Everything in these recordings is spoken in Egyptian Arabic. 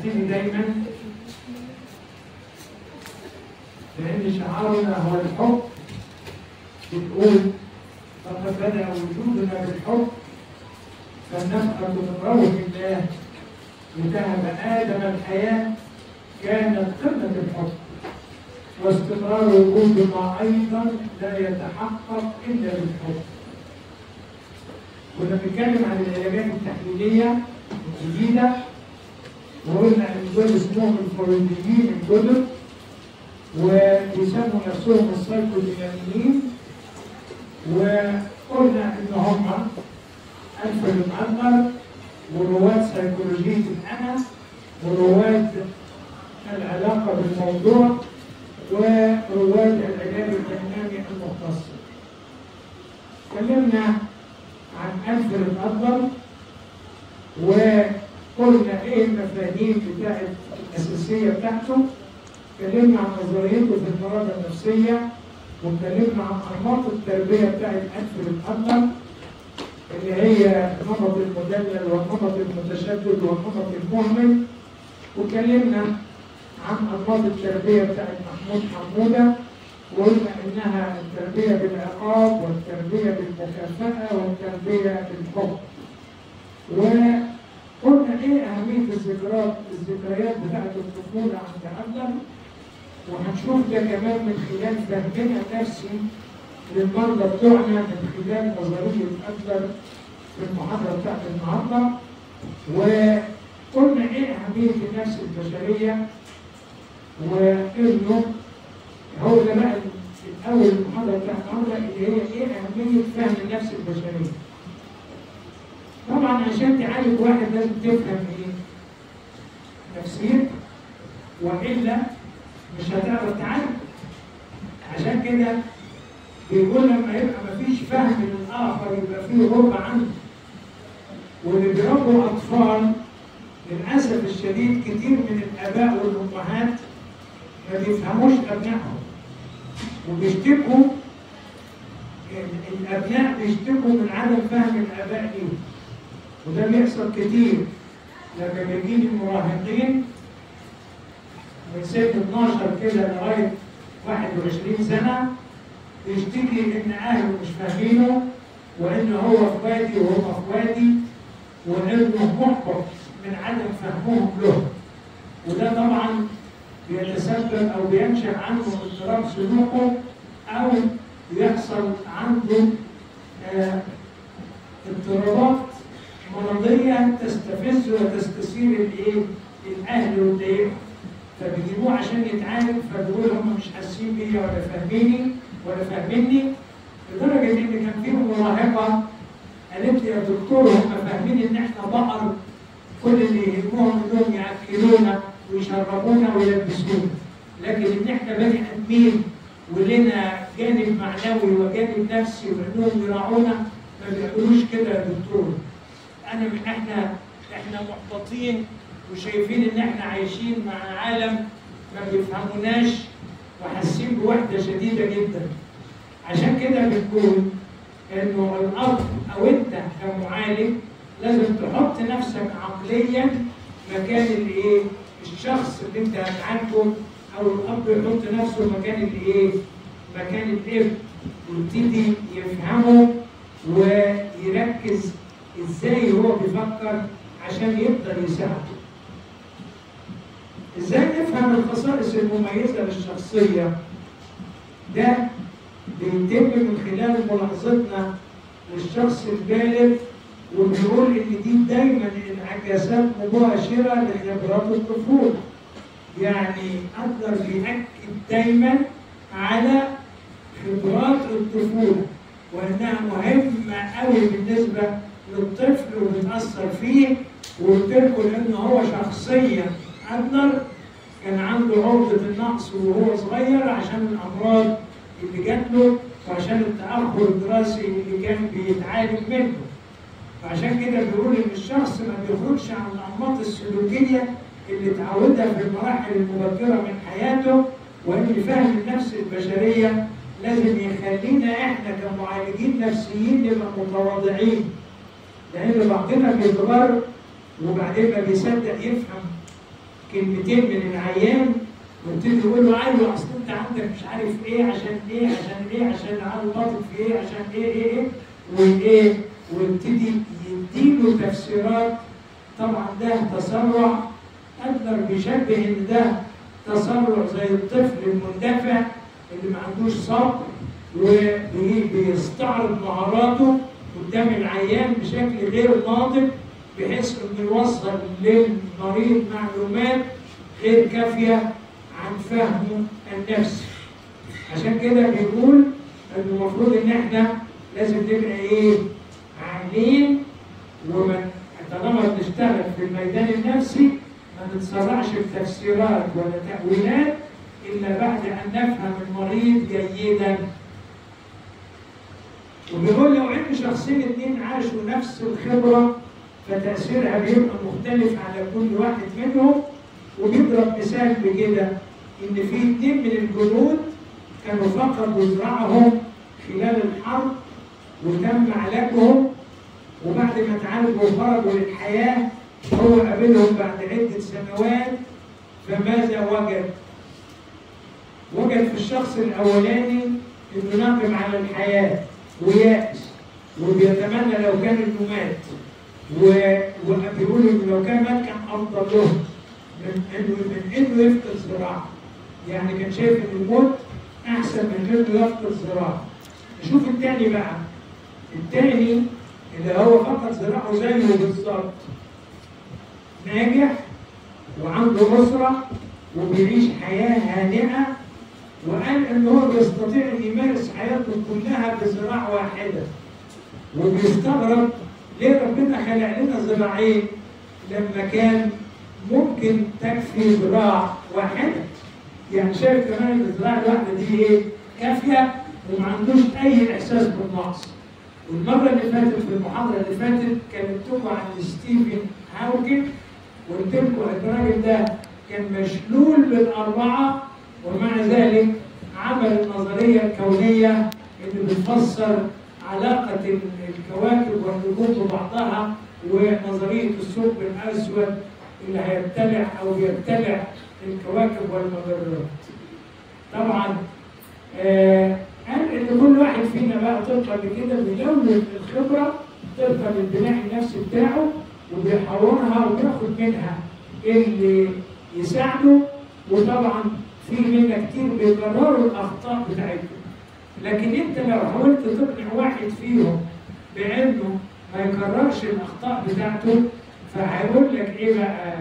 نبتدي دايما لأن شعارنا هو الحب بتقول فقد بدأ وجودنا بالحب فلنفقد من روح الله لذهب آدم الحياة كانت قمة الحب واستمرار وجودنا أيضا لا يتحقق إلا بالحب كنا بنتكلم عن العلاجات التحليلية الجديدة وقلنا ان دول اسمهم الفرويديين الجدد وبيسموا نفسهم السايكوديناميين وقلنا ان هم الفريد ادلر ورواد سيكولوجيه الانا ورواد العلاقه بالموضوع ورواد العلاج الدينامي المختص اتكلمنا عن الفريد ادلر وقلنا ايه المفاهيم بتاعت الاساسيه بتاعته اتكلمنا عن نظريته في المرض النفسيه واتكلمنا عن انماط التربيه بتاعت الفريد ادلر اللي هي النمط المدلل والنمط المتشدد والنمط المهمل واتكلمنا عن انماط التربيه بتاعت محمود حموده وقلنا انها التربيه بالعقاب والتربيه بالمكافاه والتربيه بالحب وقلنا ايه اهميه الذكريات الذكريات بتاعت الطفوله عند ادلر وهنشوف ده كمان من خلال فهمنا النفسي للمرضى بتوعنا من خلال نظريه ادلر في المحاضره بتاعت النهارده وقلنا ايه اهميه النفس البشريه وانه هو ده بقى الاول المحاضره بتاعت النهارده اللي هي ايه اهميه فهم النفس البشريه طبعا عشان تعالج واحد لازم تفهم ايه نفسيته والا مش هتعرف تعالج عشان كده بيقول لما يبقى مفيش فهم للاخر يبقى فيه غربه عنه واللي بيربوا اطفال للاسف الشديد كتير من الاباء والامهات ما بيفهموش ابنائهم وبيشتكوا الابناء بيشتكوا من عدم فهم الاباء ليهم وده بيحصل كتير لما بيجي المراهقين من سن 12 كده لغايه 21 سنه بيشتكي ان اهله مش فاهمينه وان هو اخواتي وهم اخواتي وانه محبط من عدم فهمهم له وده طبعا بيتسبب او بينشا عنه اضطراب سلوكه او بيحصل عنده آه اضطرابات مرضيه تستفز وتستثير الايه؟ الاهل وتضايقهم فبيجيبوه عشان يتعالج فبيقول هم مش حاسين بيا ولا فاهميني ولا فاهميني لدرجه ان كان فيهم مراهقه قالت لي يا دكتور هم فاهمين ان احنا بقر كل اللي يهمهم انهم ياكلونا ويشربونا ويلبسونا لكن ان احنا بني ادمين ولنا جانب معنوي وجانب نفسي وانهم يراعونا ما بيعملوش كده يا دكتور انا من احنا احنا محبطين وشايفين ان احنا عايشين مع عالم ما بيفهموناش وحاسين بوحده شديده جدا عشان كده بنقول انه الاب او انت كمعالج لازم تحط نفسك عقليا مكان الايه الشخص اللي انت هتعالجه او الاب يحط نفسه مكان الايه مكان الابن ويبتدي يفهمه ويركز ازاي هو بيفكر عشان يقدر يساعده ازاي نفهم الخصائص المميزه للشخصيه ده بيتم من خلال ملاحظتنا للشخص البالغ وبنقول ان دي دايما انعكاسات مباشره لخبرات الطفوله يعني اقدر بيأكد دايما على خبرات الطفوله وانها مهمه قوي بالنسبه للطفل وبتاثر فيه وقلت لكم لانه هو شخصيا ادلر كان عنده عقده النقص وهو صغير عشان الامراض اللي جات له وعشان التاخر الدراسي اللي كان بيتعالج منه فعشان كده بيقول ان الشخص ما بيخرجش عن الانماط السلوكيه اللي اتعودها في المراحل المبكره من حياته وان فهم النفس البشريه لازم يخلينا احنا كمعالجين نفسيين نبقى متواضعين لان بعضنا بيتغر وبعدين ما بيصدق يفهم كلمتين من العيان وابتدي يقول له ايوه اصل انت عندك مش عارف ايه عشان ايه عشان ايه عشان العيان باطل في ايه عشان ايه ايه ايه وايه ويبتدي يديله تفسيرات طبعا ده تسرع ادلر بيشبه ان ده تسرع زي الطفل المندفع اللي ما عندوش صبر وبيستعرض مهاراته قدام العيان بشكل غير ناضج بحيث انه يوصل للمريض معلومات غير كافيه عن فهمه النفسي. عشان كده بيقول ان المفروض ان احنا لازم نبقى ايه؟ عاقلين ومن طالما بنشتغل في الميدان النفسي ما نتسرعش بتفسيرات ولا تأويلات إلا بعد أن نفهم المريض جيدا وبيقول لو ان شخصين اتنين عاشوا نفس الخبره فتاثيرها بيبقى مختلف على كل واحد منهم وبيضرب مثال بكده ان في اتنين من الجنود كانوا فقدوا ذراعهم خلال الحرب وتم علاجهم وبعد ما اتعالجوا وخرجوا للحياه هو قابلهم بعد عده سنوات فماذا وجد؟ وجد في الشخص الاولاني انه ناقم على الحياه ويائس وبيتمنى لو كان انه مات وبيقول انه لو كان مات كان افضل له من انه من انه يفقد ذراعه يعني كان شايف ان الموت احسن من انه يفقد ذراعه نشوف الثاني بقى الثاني اللي هو فقد ذراعه زيه بالظبط ناجح وعنده اسره وبيعيش حياه هانئه وقال ان هو بيستطيع ان يمارس حياته كلها بذراع واحده وبيستغرب ليه ربنا خلق لنا ذراعين لما كان ممكن تكفي ذراع واحده يعني شايف كمان ان الذراع الواحده دي ايه كافيه وما عندوش اي احساس بالنقص والمره اللي فاتت في المحاضره اللي فاتت كلمتكم عن ستيفن هاوكن وقلت لكم الراجل ده كان مشلول بالاربعه ومع ذلك عمل النظرية الكونية اللي بتفسر علاقة الكواكب والنجوم ببعضها ونظرية الثقب الأسود اللي هيبتلع أو بيبتلع الكواكب والمجرات. طبعا آه قال إن كل واحد فينا بقى طبقا لكده بيلون الخبرة طبقا للبناء النفسي بتاعه وبيحورها وبياخد منها اللي يساعده وطبعا في منا كتير بيكرروا الاخطاء بتاعتهم لكن انت لو حاولت تقنع واحد فيهم بانه ما يكررش الاخطاء بتاعته فهيقول لك ايه بقى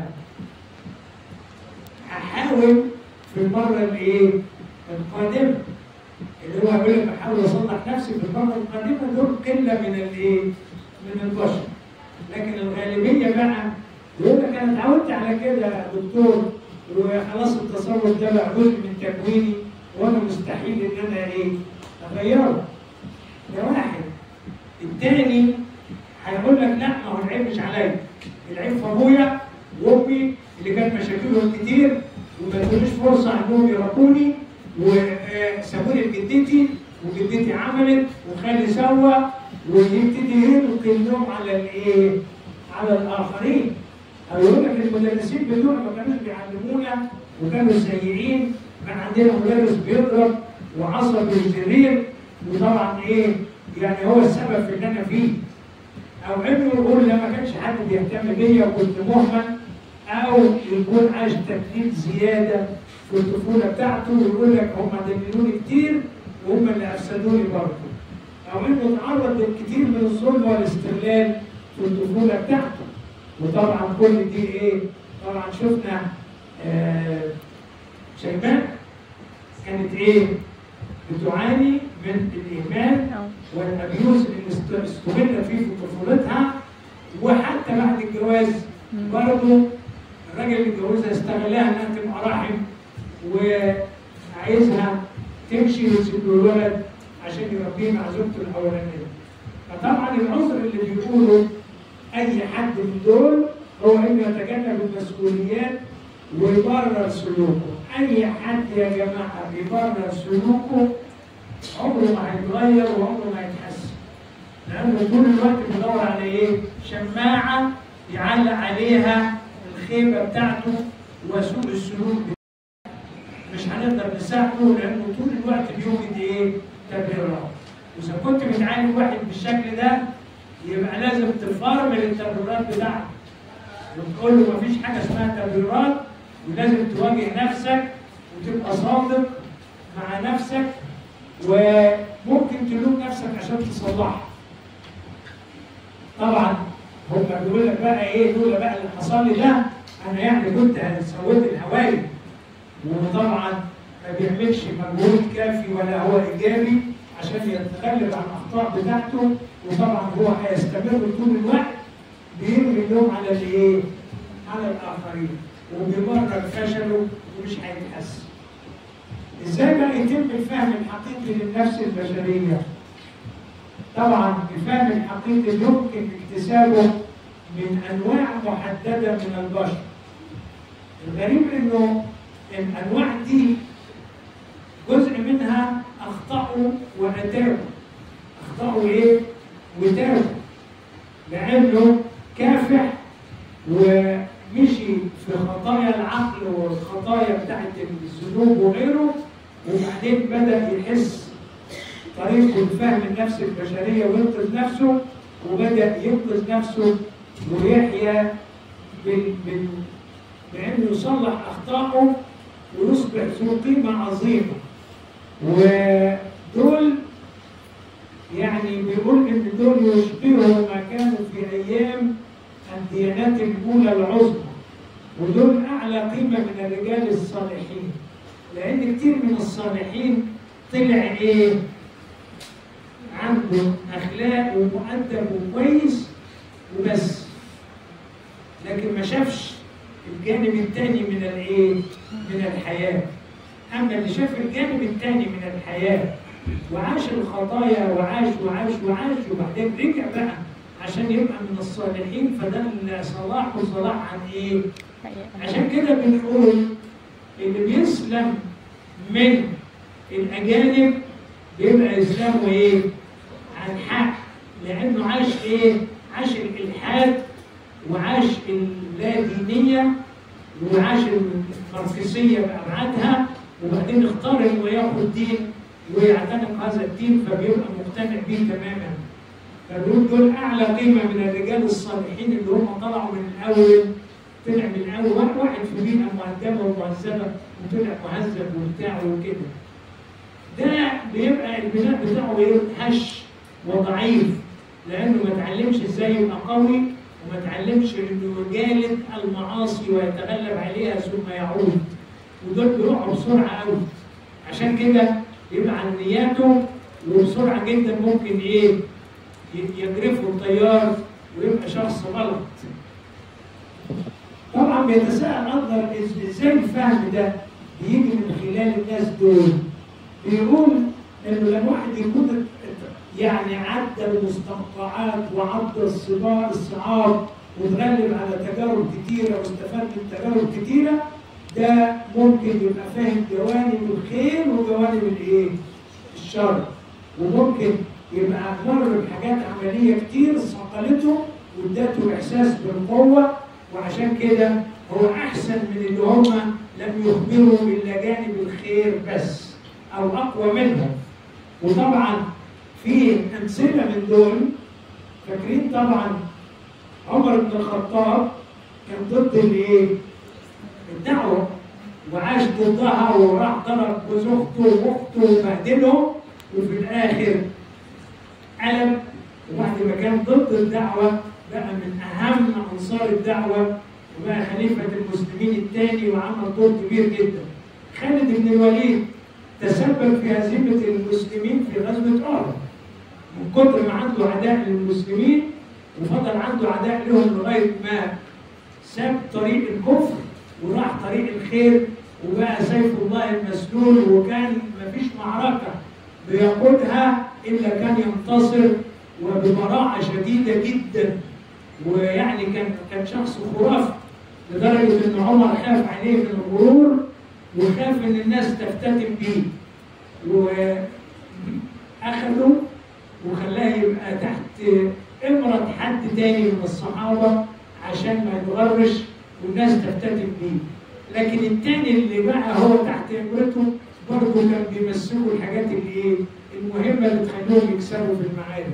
هحاول في المره الايه القادمه اللي هو يقول لك بحاول اصلح نفسي في المره القادمه دول قله من الايه من البشر لكن الغالبيه بقى يقول لك انا اتعودت على كده يا دكتور وخلاص التصرف ده بقى جزء من تكويني وانا مستحيل ان انا ايه اغيره ده واحد الثاني هيقول لك لا ما هو العيب مش عليا العيب في ابويا وامي اللي كانت مشاكلهم كتير وما ادونيش فرصه انهم يربوني وسابوني لجدتي وجدتي عملت وخالي سوى ويبتدي يلقي اللوم على الايه؟ على الاخرين او يقول لك المدرسين بتوعنا ما كانوش بيعلمونا وكانوا سيئين كان عندنا مدرس بيضرب وعصبي وشرير وطبعا ايه يعني هو السبب في اللي انا فيه او انه يقول لا ما كانش حد بيهتم بيا وكنت مهمل او يكون عايش تكليف زياده في الطفوله بتاعته ويقول لك هم دللوني كتير وهم اللي افسدوني برضه او انه اتعرض للكثير من الظلم والاستغلال في الطفوله بتاعته وطبعا كل دي ايه طبعا شفنا آه شيماء كانت ايه بتعاني من الاهمال والابيوز اللي استغل فيه في طفولتها وحتى بعد الجواز برضه الراجل اللي اتجوزها استغلها انها تبقى رحم وعايزها تمشي وتسيب له الولد عشان يربيه مع زوجته الاولانيه. فطبعا العذر اللي بيقوله اي حد من دول هو انه يتجنب المسؤوليات ويبرر سلوكه، اي حد يا جماعه بيبرر سلوكه عمره ما هيتغير وعمره ما يتحسن. لانه طول الوقت بيدور على ايه؟ شماعه يعلق عليها الخيبه بتاعته وسوء السلوك مش هنقدر نساعده لانه طول الوقت بيوجد ايه؟ تبريرات. واذا كنت بتعاني واحد بالشكل ده يبقى لازم تفرمل التبريرات بتاعتك. وتقول له مفيش حاجه اسمها تبريرات ولازم تواجه نفسك وتبقى صادق مع نفسك وممكن تلوم نفسك عشان تصلحها. طبعا هم بيقول لك بقى ايه دول بقى اللي حصل لي ده انا يعني كنت سويت الهوايل وطبعا ما بيعملش مجهود كافي ولا هو ايجابي عشان يتغلب على الاخطاء بتاعته وطبعا هو هيستمر طول الوقت بيرمي اللوم على الايه؟ على الاخرين وبيبرر فشله ومش هيتحسن. ازاي بقى يتم الفهم الحقيقي للنفس البشريه؟ طبعا الفهم الحقيقي يمكن اكتسابه من انواع محدده من البشر. الغريب انه الانواع دي جزء منها اخطاوا واتاوا. اخطاوا ايه؟ وتابوا. لانه كافح ومشي في خطايا العقل والخطايا بتاعت الذنوب وغيره وبعدين بدا يحس طريقه الفهم النفس البشريه وينقذ نفسه وبدا ينقذ نفسه ويحيا بال... بال... بانه يصلح اخطائه ويصبح ذو قيمه عظيمه ودول يعني بيقول ان دول يشبهوا ما كانوا في ايام الديانات الاولى العظمى ودول اعلى قيمه من الرجال الصالحين لان كتير من الصالحين طلع ايه؟ عنده اخلاق ومؤدب وكويس وبس لكن ما شافش الجانب الثاني من الايه؟ من الحياه اما اللي شاف الجانب الثاني من الحياه وعاش الخطايا وعاش وعاش وعاش وبعدين رجع بقى عشان يبقى من الصالحين فده اللي صلاحه صلاح عن ايه؟ عشان كده بنقول اللي بيسلم من الاجانب بيبقى اسلامه ايه؟ عن حق لانه عاش ايه؟ عاش الالحاد وعاش اللادينيه وعاش الماركسيه بابعادها وبعدين اختار انه ياخد دين ويعتنق هذا الدين فبيبقى مقتنع بيه تماما فدول دول اعلى قيمه من الرجال الصالحين اللي هم طلعوا من الاول طلع من الاول واحد في بيئه مهذبه ومهذبه وطلع مهذب وبتاع وكده ده بيبقى البناء بتاعه ايه هش وضعيف لانه ما اتعلمش ازاي يبقى قوي وما اتعلمش انه يجالد المعاصي ويتغلب عليها ثم يعود ودول بيقعوا بسرعه قوي عشان كده يبقى عن نياته وبسرعه جدا ممكن ايه يجرفه التيار ويبقى شخص غلط. طبعا بيتساءل اكتر ازاي الفهم ده بيجي من خلال الناس دول؟ بيقول انه لما واحد يكون يعني عدى المستنقعات وعدى الصباع الصعاب وتغلب على تجارب كتيره واستفاد من تجارب كتيره ده ممكن يبقى فاهم جوانب الخير وجوانب الايه؟ الشر وممكن يبقى مر بحاجات عمليه كتير صقلته وادته احساس بالقوه وعشان كده هو احسن من اللي هم لم يخبروا الا جانب الخير بس او اقوى منهم وطبعا في امثله من دول فاكرين طبعا عمر بن الخطاب كان ضد الايه؟ الدعوه وعاش ضدها وراح ضرب جوز اخته واخته وبهدلهم وفي الاخر قلب وبعد ما كان ضد الدعوه بقى من اهم انصار الدعوه وبقى خليفه المسلمين الثاني وعمل دور كبير جدا. خالد بن الوليد تسبب في هزيمه المسلمين في غزوه احد. من كتر ما عنده عداء للمسلمين وفضل عنده عداء لهم لغايه ما ساب طريق الكفر وراح طريق الخير وبقى سيف الله المسلول وكان مفيش معركه بيقودها الا كان ينتصر وببراعه شديده جدا ويعني كان كان شخص خرافي لدرجه ان عمر خاف عليه من الغرور وخاف ان الناس تفتتن بيه واخده وخلاه يبقى تحت امرة حد تاني من الصحابة عشان ما يتغرش والناس تفتتن بيه لكن التاني اللي بقى هو تحت امرته برضه كان بيمسكوا الحاجات اللي ايه المهمه اللي تخليهم يكسبوا في المعارك.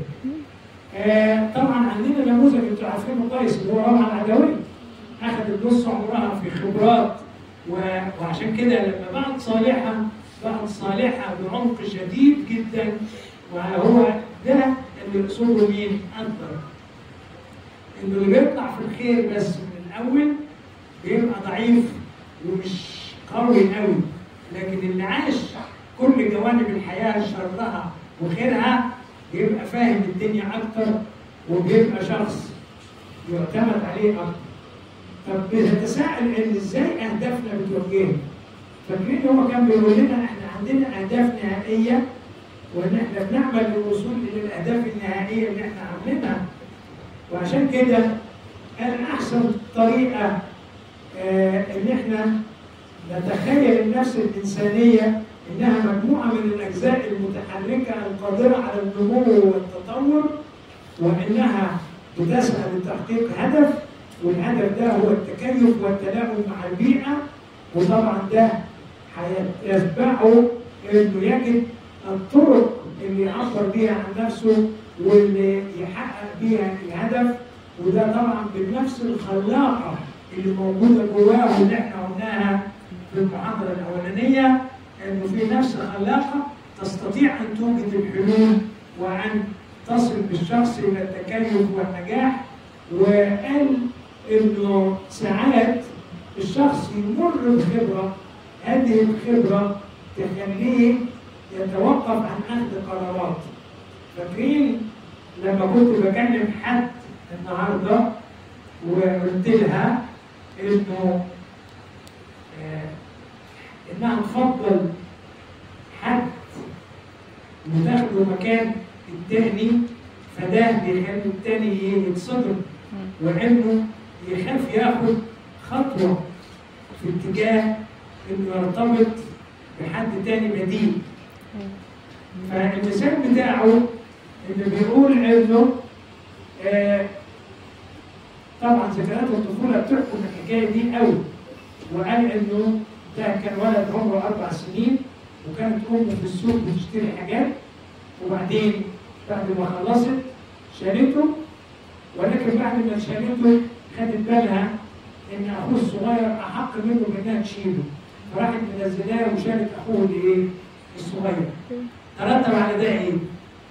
آه طبعا عندنا نموذج انتوا عارفينه كويس اللي هو روعه العدويه. اخذت نص عمرها في خبرات و- وعشان كده لما بقت صالحه بقت صالحه بعمق شديد جدا وهو ده اللي اصوله مين؟ اكبر. انه اللي بيطلع في الخير بس من الاول بيبقى ضعيف ومش قوي قوي لكن اللي عاش كل جوانب الحياه شرها وخيرها بيبقى فاهم الدنيا اكتر وبيبقى شخص يعتمد عليه اكتر. طب بنتساءل ان ازاي اهدافنا بتوجهنا؟ فاكرين هو كان بيقول لنا احنا عندنا اهداف نهائيه وان احنا بنعمل للوصول الى الاهداف النهائيه اللي احنا عاملينها وعشان كده كان احسن طريقه آه ان احنا نتخيل النفس الانسانيه انها مجموعه من الاجزاء المتحركه القادره على النمو والتطور وانها بتسعى لتحقيق هدف والهدف ده هو التكيف والتلائم مع البيئه وطبعا ده هيتبعه انه يجد الطرق اللي يعبر بيها عن نفسه واللي يحقق بيها الهدف وده طبعا بالنفس الخلاقه اللي موجوده جواه واللي احنا قلناها في المحاضره الاولانيه انه في نفس خلاقه تستطيع ان توجد الحلول وان تصل بالشخص الى التكيف والنجاح وقال انه ساعات الشخص يمر بخبره هذه الخبره تخليه يتوقف عن اخذ قرارات فاكرين لما كنت بكلم حد النهارده وقلت لها انه آه انها تفضل حد وتاخده مكان التاني فده بيخلي التاني ايه يتصدم وانه يخاف ياخد خطوه في اتجاه انه يرتبط بحد تاني بديل فالمثال بتاعه اللي بيقول انه آه طبعا ذكريات الطفوله بتحكم الحكايه دي قوي وقال انه ده كان ولد عمره اربع سنين وكانت امه في السوق بتشتري حاجات وبعدين بعد ما خلصت شالته ولكن بعد ما شالته خدت بالها ان اخوه الصغير احق منه بانها تشيله فراحت منزلاه وشالت اخوه الايه؟ الصغير ترتب على ده ايه؟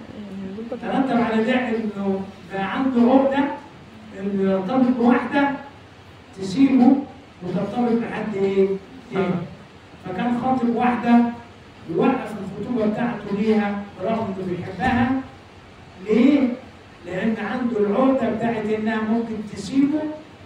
ترتب على ده انه بقى عنده عقده انه يرتبط بواحده تسيبه وترتبط بحد ايه؟ تاني فكان خاطب واحده ووقف الخطوبه بتاعته ليها برغم انه بيحبها ليه؟ لان عنده العقده بتاعت انها ممكن تسيبه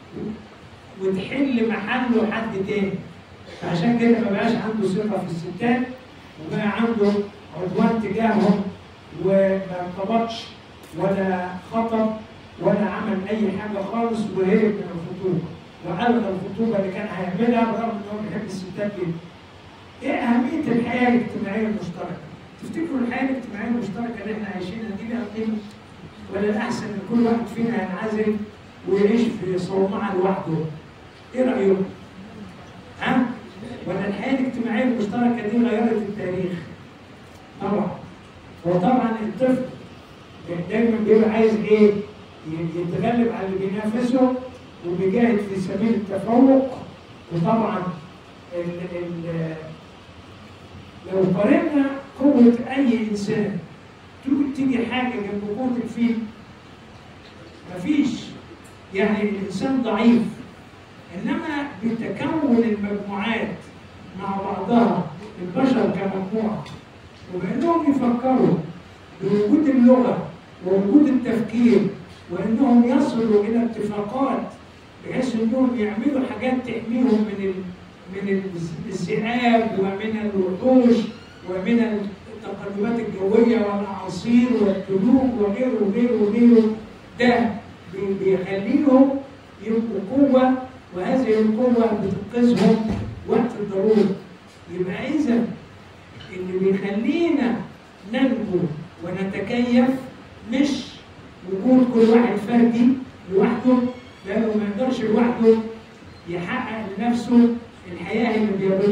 وتحل محله حد تاني فعشان كده ما بقاش عنده ثقه في الستات وبقى عنده عدوان تجاههم وما ارتبطش ولا خطب ولا عمل اي حاجه خالص وهرب من الخطوبه والغى الخطوبه اللي كان هيعملها برغم ان هو بيحب الستات جدا. ايه اهميه الحياه الاجتماعيه المشتركه؟ تفتكروا الحياه الاجتماعيه المشتركه اللي احنا عايشينها دي لها قيمه؟ ولا الاحسن ان كل واحد فينا ينعزل ويعيش في صومعه لوحده؟ ايه رايكم؟ ها؟ ولا الحياه الاجتماعيه المشتركه دي غيرت التاريخ؟ طبعا وطبعا الطفل دايما بيبقى عايز ايه؟ يتغلب على اللي بينافسه وبيجاهد في سبيل التفوق وطبعا ال ال لو قارنا قوة أي إنسان تيجي حاجة جنب قوة الفيل مفيش يعني الإنسان ضعيف إنما بتكون المجموعات مع بعضها البشر كمجموعة وبأنهم يفكروا بوجود اللغة ووجود التفكير وانهم يصلوا الى اتفاقات بحيث انهم يعملوا حاجات تحميهم من ال... من الذئاب ومن الوحوش ومن التقلبات الجويه والاعاصير والثلوج وغيره وغيره وغيره ده بيخليهم يبقوا قوه وهذه القوه بتنقذهم وقت الضروره يبقى اذا اللي بيخلينا ننجو ونتكيف مش وجود كل واحد فردي لوحده لانه ما يقدرش لوحده يحقق لنفسه الحياه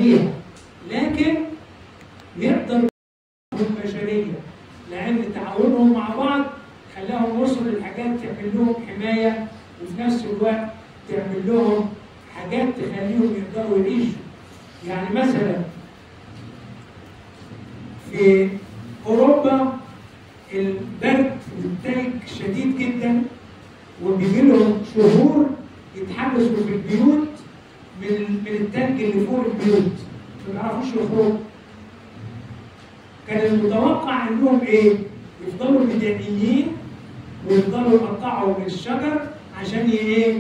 فيها لكن يقدر البشريه لان تعاونهم مع بعض خلاهم وصلوا لحاجات تعمل لهم حمايه وفي نفس الوقت تعمل لهم حاجات تخليهم يقدروا يعيشوا يعني مثلا في اوروبا البرد التلج شديد جدا وبيجي لهم شهور يتحبسوا في البيوت من من التلج اللي فوق البيوت ما بيعرفوش يخرجوا كان المتوقع انهم ايه؟ يفضلوا بدائيين ويفضلوا يقطعوا الشجر عشان ي- ايه؟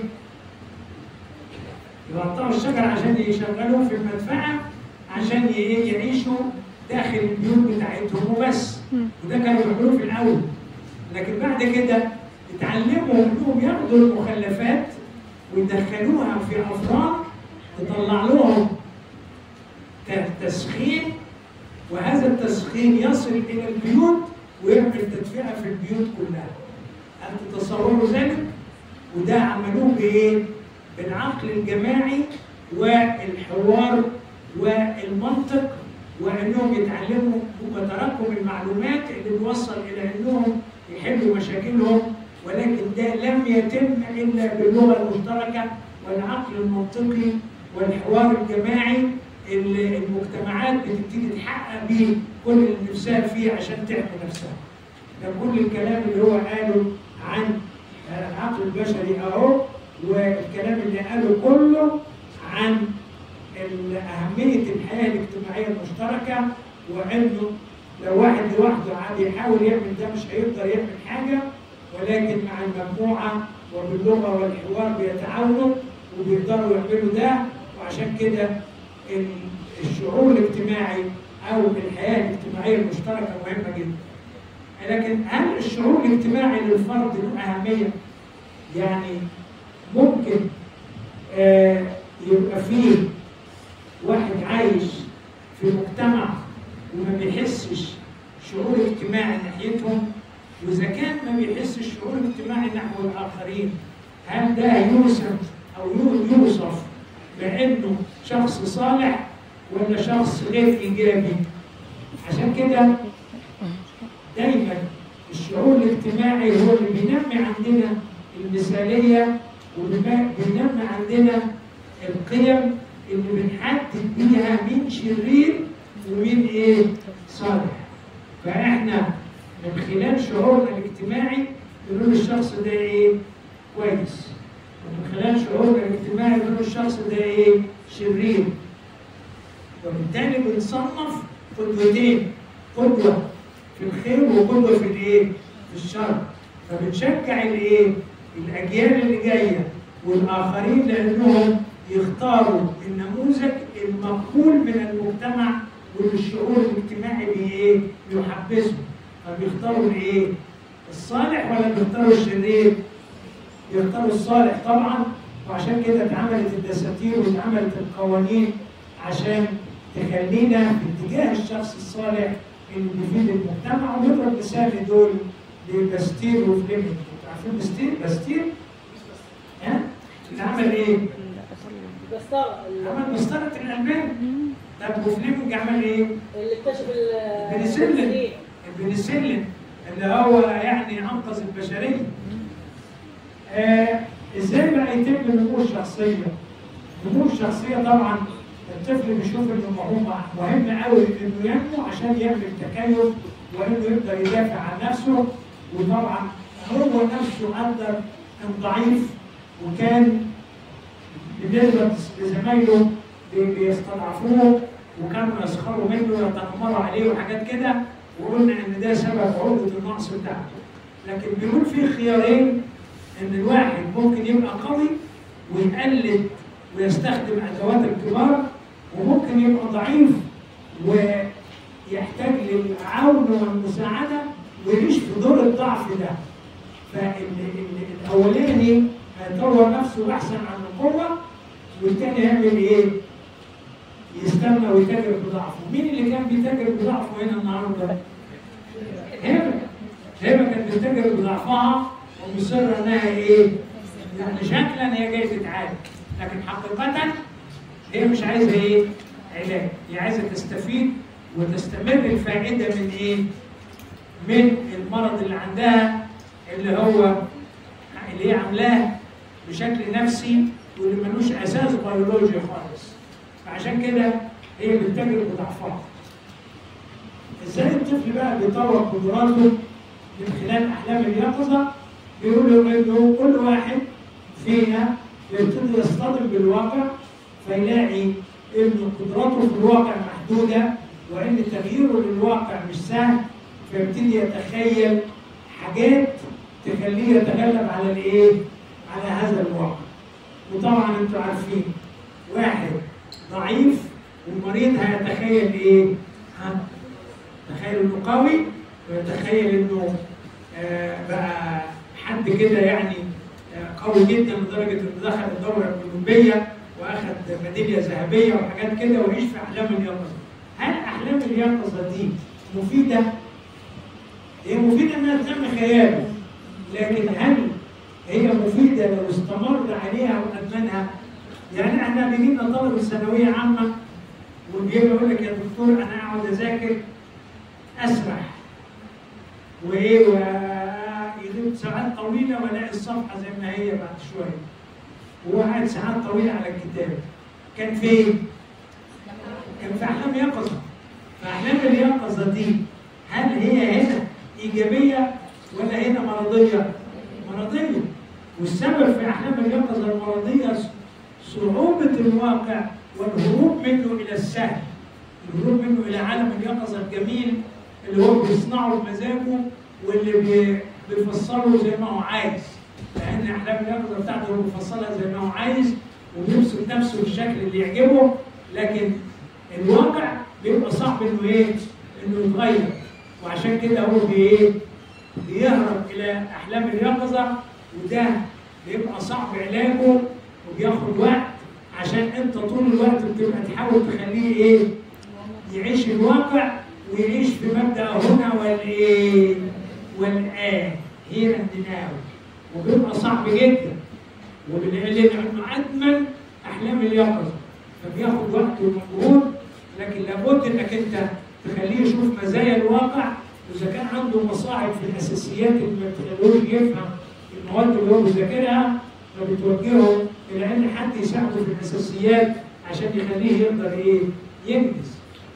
يقطعوا الشجر عشان يشغلوه في المدفعه عشان ي- ايه؟ يعيشوا داخل البيوت بتاعتهم وبس وده كانوا بيعملوه في الاول لكن بعد كده اتعلموا انهم ياخدوا المخلفات ويدخلوها في افران تطلع لهم ت- تسخين وهذا التسخين يصل الى البيوت ويعمل تدفئه في البيوت كلها. هل تتصوروا ذلك؟ وده عملوه بايه؟ بالعقل الجماعي والحوار والمنطق وانهم يتعلموا وتراكم المعلومات اللي بيوصل الى انهم يحلوا مشاكلهم ولكن ده لم يتم الا باللغه المشتركه والعقل المنطقي والحوار الجماعي اللي المجتمعات بتبتدي تحقق بيه كل اللي نفسها فيه عشان تحمي نفسها. ده كل الكلام اللي هو قاله عن العقل البشري اهو والكلام اللي قاله كله عن ال- أهمية الحياة الاجتماعية المشتركة وإنه لو واحد لوحده عاد يحاول يعمل ده مش هيقدر يعمل حاجة ولكن مع المجموعة وباللغة والحوار بيتعاونوا وبيقدروا يعملوا ده وعشان كده ال- الشعور الاجتماعي أو الحياة الاجتماعية المشتركة مهمة جدا. لكن هل الشعور الاجتماعي للفرد له أهمية؟ يعني ممكن آه يبقى فيه واحد عايش في مجتمع وما بيحسش شعور اجتماعي ناحيتهم واذا كان ما بيحسش شعور اجتماعي نحو الاخرين هل ده يوصف او يو- يوصف بانه شخص صالح ولا شخص غير ايجابي عشان كده دايما الشعور الاجتماعي هو اللي بينمي عندنا المثاليه وبينمي عندنا القيم اللي بنحدد بيها مين شرير ومين ايه صالح فاحنا من خلال شعورنا الاجتماعي بنقول الشخص ده ايه كويس ومن خلال شعورنا الاجتماعي بنقول الشخص ده ايه شرير وبالتالي بنصنف قدوتين قدوه في الخير وقدوه في الايه في الشر فبنشجع الايه الاجيال اللي جايه والاخرين لانهم يختاروا النموذج المقبول من المجتمع واللي الشعور الاجتماعي بايه يحبسه فبيختاروا الايه الصالح ولا بيختاروا الشرير يختاروا الصالح طبعا وعشان كده اتعملت الدساتير واتعملت القوانين عشان تخلينا في اتجاه الشخص الصالح اللي بيفيد المجتمع ونضرب مثال لدول لباستير وفليمنج عارفين باستير؟ باستير؟ ها؟ اللي عمل ايه؟ بسطرة عمل مسطرة الألبان طب وفليمنج عمل ايه؟ اللي اكتشف ال- البنسلين البنسلين اللي هو يعني انقذ البشريه. آه ازاي بقى يتم نمو الشخصيه؟ نمو الشخصيه طبعا الطفل بيشوف انه هو مهم قوي انه ينمو عشان يعمل تكيف وانه يقدر يدافع عن نفسه وطبعا هو نفسه قدر كان ضعيف وكان بالنسبه لزمايله بي- بيستضعفوه وكانوا يسخروا منه ويتنمروا عليه وحاجات كده وقلنا ان ده سبب عقده النقص بتاعته لكن بيقول في خيارين ان الواحد ممكن يبقى قوي ويقلد ويستخدم ادوات الكبار وممكن يبقى ضعيف ويحتاج للعون والمساعده ويعيش في دور الضعف ده فالاولاني هيطور نفسه احسن عن القوه والتاني يعمل ايه؟ يستنى ويتاجر بضعفه، مين اللي كان بيتاجر بضعفه هنا النهارده؟ هبه هبه كانت بتتاجر بضعفها ومصره انها ايه؟ يعني شكلا هي جايه تتعالج، لكن حقيقة هي مش عايزه ايه؟ علاج هي عايزه تستفيد وتستمر الفائده من ايه؟ من المرض اللي عندها اللي هو اللي هي عاملاه بشكل نفسي واللي ملوش اساس بيولوجي خالص فعشان كده هي بتتاجر بضعفها ازاي الطفل بقى بيطور قدراته من خلال احلام اليقظه بيقولوا انه كل واحد فينا يبتدي يصطدم بالواقع فيلاقي ان قدراته في الواقع محدوده وان تغييره للواقع مش سهل فيبتدي يتخيل حاجات تخليه يتغلب على الايه؟ على هذا الواقع. وطبعا انتوا عارفين واحد ضعيف والمريض هيتخيل ايه؟ ها؟ تخيل انه قوي ويتخيل انه آه بقى حد كده يعني آه قوي جدا لدرجه انه دخل الدوره الاولمبيه واخد ميداليه ذهبيه وحاجات كده ويعيش في احلام اليقظه. هل احلام اليقظه دي مفيده؟ هي مفيده انها تنمي خياله لكن هل هي مفيده لو استمر عليها وادمنها؟ يعني احنا بيجي لنا طالب الثانويه عامه وبيجي يقول لك يا دكتور انا اقعد اذاكر اسرح وايه ويغيب ساعات طويله والاقي الصفحه زي ما هي بعد شويه وهو قاعد ساعات طويله على الكتاب كان فين؟ كان في احلام يقظه فاحلام اليقظه دي هل هي هنا ايجابيه ولا هنا مرضيه؟ مرضيه والسبب في احلام اليقظه المرضيه صعوبه الواقع والهروب منه الى السهل الهروب منه الى عالم اليقظه الجميل اللي هو بيصنعه بمزاجه واللي بي- بيفسره زي ما هو عايز لان احلام اليقظه بتاعته هو بيفصلها زي ما هو عايز وبيمسك نفسه بالشكل اللي يعجبه لكن الواقع بيبقى صعب انه ايه؟ انه يتغير وعشان كده هو بي ايه؟ بيهرب الى احلام اليقظه وده بيبقى صعب علاجه وبياخد وقت عشان انت طول الوقت بتبقى تحاول تخليه ايه؟ يعيش الواقع ويعيش في مبدا هنا والايه؟ والان هي اند ناو وبيبقى صعب جدا ولانه ادمن احلام اليقظه فبياخد وقت ومجهود لكن لابد انك انت تخليه يشوف مزايا الواقع واذا كان عنده مصاعب في الاساسيات اللي ما تخلوش يفهم المواد اللي هو بيذاكرها فبتوجهه الى ان حد يساعده في الاساسيات عشان يخليه يقدر ايه؟ ينجز.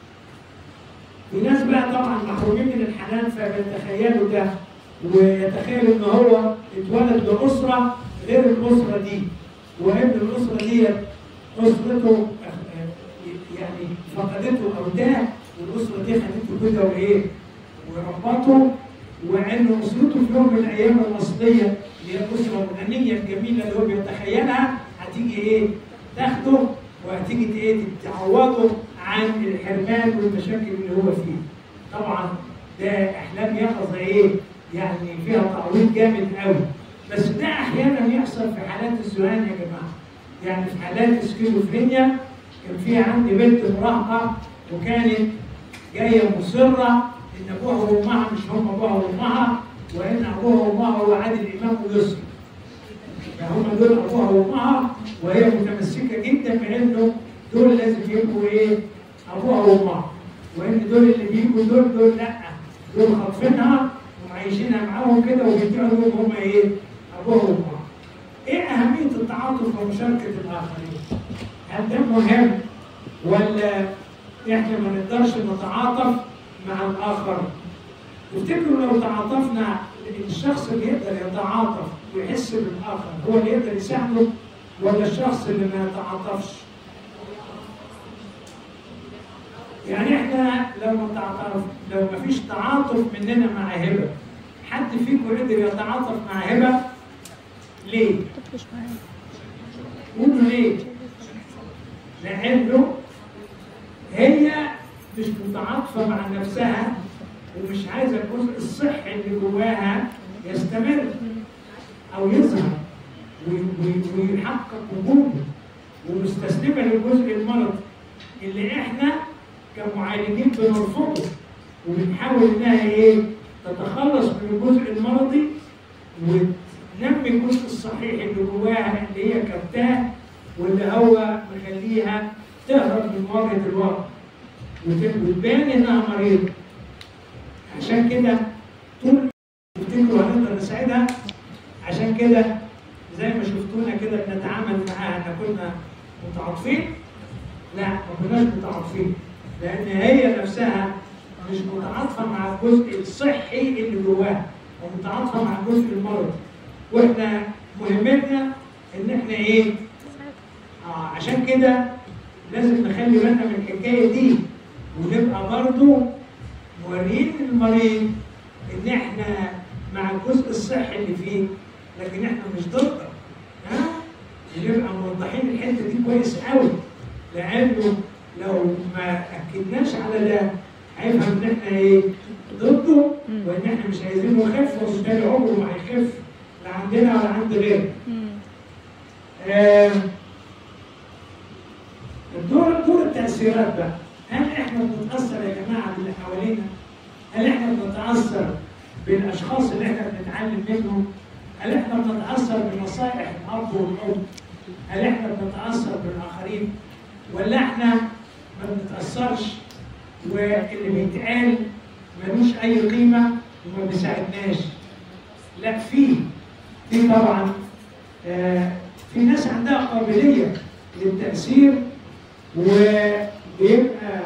في ناس بقى طبعا محرومين من الحنان فبيتخيلوا ده ويتخيل ان هو اتولد لاسره غير الاسره دي وان الاسره دي اسرته يعني فقدته او ده والاسره دي خدته كده وايه؟ وربطه وان اسرته في يوم من الايام الاصليه اللي هي الاسره الغنيه الجميله اللي هو بيتخيلها هتيجي ايه؟ تاخده وهتيجي ايه؟ تعوضه عن الحرمان والمشاكل اللي هو فيه. طبعا ده احلام يقظه ايه؟ يعني فيها تعويض جامد قوي. بس ده احيانا يحصل في حالات الذهان يا جماعه. يعني في حالات السكيزوفرينيا كان في عندي بنت مراهقه وكانت جايه مصره ان ابوها وامها مش هم ابوها وامها وان ابوها وامها هو عادل امام ويسري. فهم دول ابوها وامها وهي متمسكه جدا بانه دول لازم يبقوا ايه؟ ابوها وامها. وان دول اللي بيجوا دول دول لا دول خاطفينها ومعيشينها معاهم كده وبيدعوا لهم هم ايه؟ ابوها وامها. ايه اهميه التعاطف ومشاركه الاخرين؟ هل ده مهم ولا احنا ما نقدرش نتعاطف مع الاخر؟ تفتكروا لو تعاطفنا الشخص اللي يقدر يتعاطف ويحس بالاخر هو اللي يقدر يساعده ولا الشخص اللي ما يتعاطفش؟ يعني احنا لو ما تعاطف لو ما فيش تعاطف مننا مع هبه حد فيكم قدر يتعاطف مع هبه؟ ليه؟ قولوا ليه؟ لأنه هي مش متعاطفة مع نفسها ومش عايزة الجزء الصحي اللي جواها يستمر أو يظهر وي- وي- ويحقق وجوده ومستسلمة للجزء المرضي اللي احنا كمعالجين بنرفضه وبنحاول انها ايه تتخلص من الجزء المرضي وتنمي الجزء الصحيح اللي جواها اللي هي كبتاه واللي هو مخليها تهرب من مواجهه الواقع وت- وتبان انها مريضه عشان كده طول تفتكروا هنقدر نساعدها عشان كده زي ما شفتونا كده بنتعامل معاها احنا كنا متعاطفين لا ما كناش متعاطفين لان هي نفسها مش متعاطفه مع الجزء الصحي اللي جواها ومتعاطفه مع الجزء المرضي واحنا مهمتنا ان احنا ايه آه عشان كده لازم نخلي بالنا من الحكايه دي ونبقى برضو موريين المريض ان احنا مع الجزء الصحي اللي فيه لكن احنا مش ضده ها ونبقى موضحين الحته دي كويس قوي لانه لو ما اكدناش على ده هيفهم ان احنا ايه ضده وان احنا مش عايزينه يخف وبالتالي عمره ما هيخف لا عندنا ولا عند غيرنا آه، الدور دور التأثيرات بقى هل احنا بنتأثر يا جماعة باللي حوالينا؟ هل احنا بنتأثر بالأشخاص اللي احنا بنتعلم منهم؟ هل احنا بنتأثر بنصائح الأب والأم؟ هل احنا بنتأثر بالآخرين؟ ولا احنا ما بنتأثرش واللي بيتقال ملوش أي قيمة وما بيساعدناش؟ لا في في طبعا آه، في ناس عندها قابلية للتأثير وبيبقى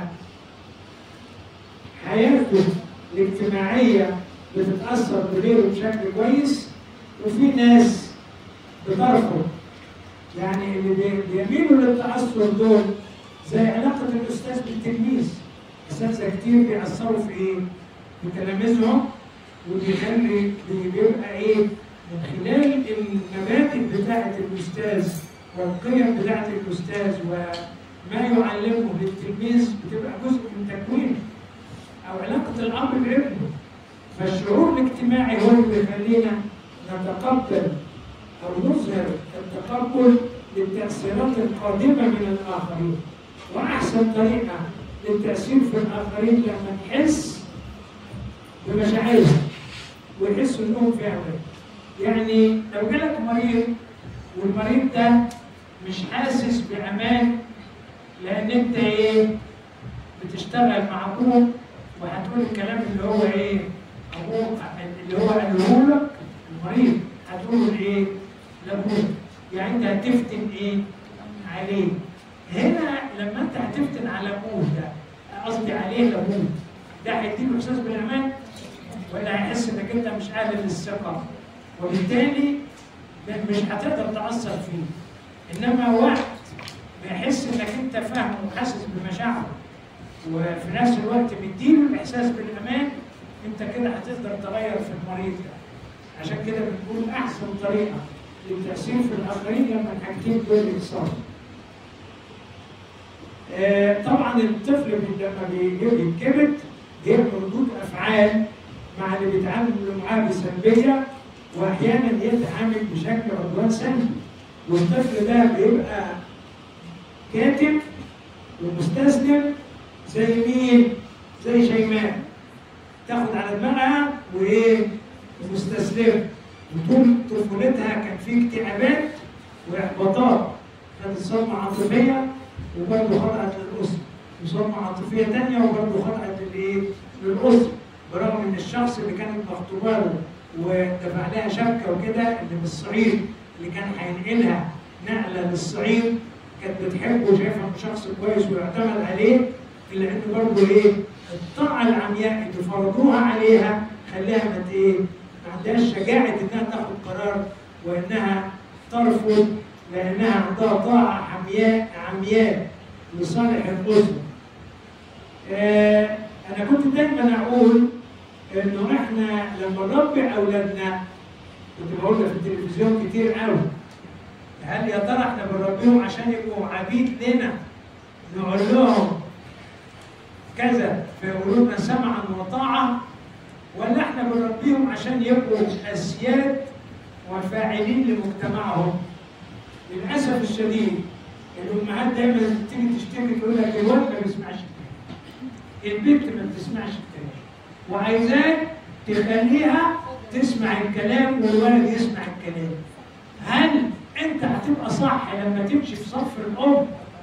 حياته الاجتماعية بتتأثر بغيره بشكل كويس وفي ناس بترفض يعني اللي بي- بيميلوا للتأثر دول زي علاقة الأستاذ بالتلميذ أساتذة كتير بيأثروا في إيه؟ في تلاميذهم وبيخلي بيبقى إيه؟ من خلال المبادئ بتاعة الأستاذ والقيم بتاعة الأستاذ وما يعلمه للتلميذ بتبقى جزء من تكوينه أو علاقة الأب بابنه فالشعور الاجتماعي هو اللي بيخلينا نتقبل أو نظهر التقبل للتأثيرات القادمة من الآخرين وأحسن طريقة للتأثير في الآخرين لما نحس بمشاعرهم ويحسوا إنهم فعلا يعني لو جالك مريض والمريض ده مش حاسس بأمان لأن أنت إيه بتشتغل مع أبوه وهتقول الكلام اللي هو إيه أبوه اللي هو قاله لك المريض هتقول إيه لأبوه يعني أنت هتفتن إيه عليه هنا لما أنت هتفتن على أبوه ده قصدي عليه لأبوه ده هيديله إحساس بالأمان ولا هيحس إنك أنت مش أهل للثقة وبالتالي مش هتقدر تأثر فيه إنما وقت ما يحس إنك أنت فاهم وحاسس بمشاعره وفي نفس الوقت مديله الإحساس بالأمان أنت كده هتقدر تغير في المريض ده عشان كده بنقول أحسن طريقة للتأثير في الآخرين لما الحاجتين دول يتصالحوا. آه، طبعا الطفل بي- لما بيجي- بيتكبت بيعمل ردود أفعال مع اللي بيتعامل معاه بسلبية واحيانا يتعامل بشكل عدوان سلبي والطفل ده بيبقى كاتم ومستسلم زي مين؟ زي شيماء تاخد على دماغها وايه؟ ومستسلمه وطول طفولتها كان في اكتئابات واحباطات كانت صدمه عاطفيه وبرضه خضعت للاسره وصدمه عاطفيه ثانيه وبرضه خضعت للايه؟ للاسره برغم ان الشخص اللي كانت مخطوبه له ودفع لها شبكه وكده اللي من الصعيد اللي كان هينقلها نقله للصعيد كانت بتحبه وشايفها إنه شخص كويس ويعتمد عليه الا انه برضه ايه الطاعه العمياء اللي فرضوها عليها خليها ما ت- ايه ما عندهاش شجاعه انها تاخد قرار وانها ترفض لانها عندها طاعه عمياء عمياء لصالح الاسره. آه انا كنت دايما اقول انه احنا لما نربي اولادنا كنت بقولها في التلفزيون كتير قوي هل يا ترى احنا بنربيهم عشان يبقوا عبيد لنا نقول لهم كذا فيقولوا لنا سمعا وطاعه ولا احنا بنربيهم عشان يبقوا اسياد وفاعلين لمجتمعهم للاسف الشديد الامهات دايما تيجي تشتكي تقول لك الولد ما بيسمعش الكلام البنت ما بتسمعش الكلام وعايزاك تخليها تسمع الكلام والولد يسمع الكلام هل انت هتبقى صح لما تمشي في صف الام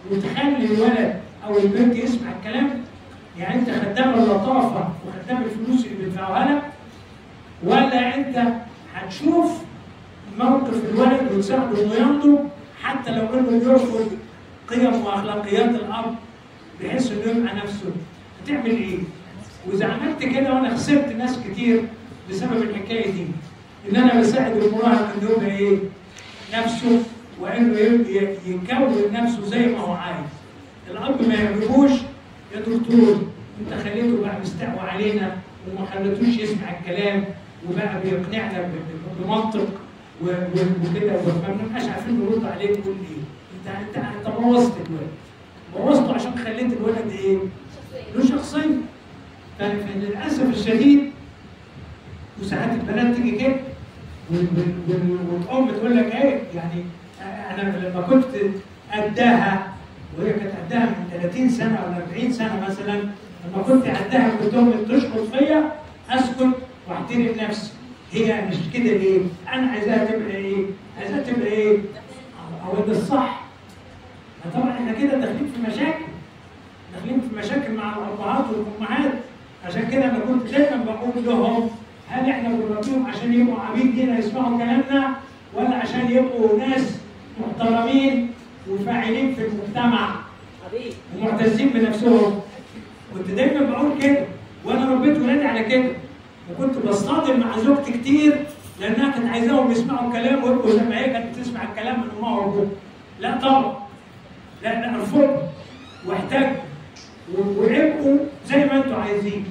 وتخلي الولد او البنت يسمع الكلام يعني انت خدام اللطافه وخدام الفلوس اللي بيدفعوها لك ولا انت هتشوف موقف الولد وتساعده انه ينضج حتى لو انه يرفض قيم واخلاقيات الاب بحيث انه يبقى نفسه هتعمل ايه؟ واذا عملت كده وانا خسرت ناس كتير بسبب الحكايه دي ان انا بساعد المراهق انه يبقى ايه؟ نفسه وانه ي- يكون نفسه زي ما هو عايز. الاب ما يعجبوش يا دكتور انت خليته بقى مستقوى علينا وما خليتوش يسمع الكلام وبقى بيقنعنا ب- ب- بمنطق و- و- وكده وما بنبقاش عارفين نرد عليه نقول ايه؟ انت انت انت بوظت الولد. بوظته عشان خليت الولد ايه؟ له شخصيه. ف- فللاسف الشديد وساعات البنات تيجي كده وال- وال- وال- والام تقول لك ايه يعني انا لما كنت قدها وهي كانت قدها من 30 سنه ولا 40 سنه مثلا لما كنت قدها كنت امي تشخط فيا اسكت واحترم نفسي هي مش كده ليه؟ انا عايزاها تبقى ايه؟ عايزاها تبقى ايه؟ هو ده الصح طبعا احنا كده داخلين في مشاكل داخلين في مشاكل مع الابهات والامهات عشان كده انا كنت دايما بقول لهم هل احنا بنربيهم عشان يبقوا عبيد لينا يسمعوا كلامنا ولا عشان يبقوا ناس محترمين وفاعلين في المجتمع حبيبي ومعتزين بنفسهم كنت دايما بقول كده وانا ربيت ولادي على كده وكنت بصطدم مع زوجتي كتير لانها كانت عايزاهم يسمعوا الكلام ويبقوا زي ما هي كانت بتسمع الكلام من امها وابوها لا طبعا لا لا ارفضوا واحتاجوا و- وابقوا زي ما انتوا عايزين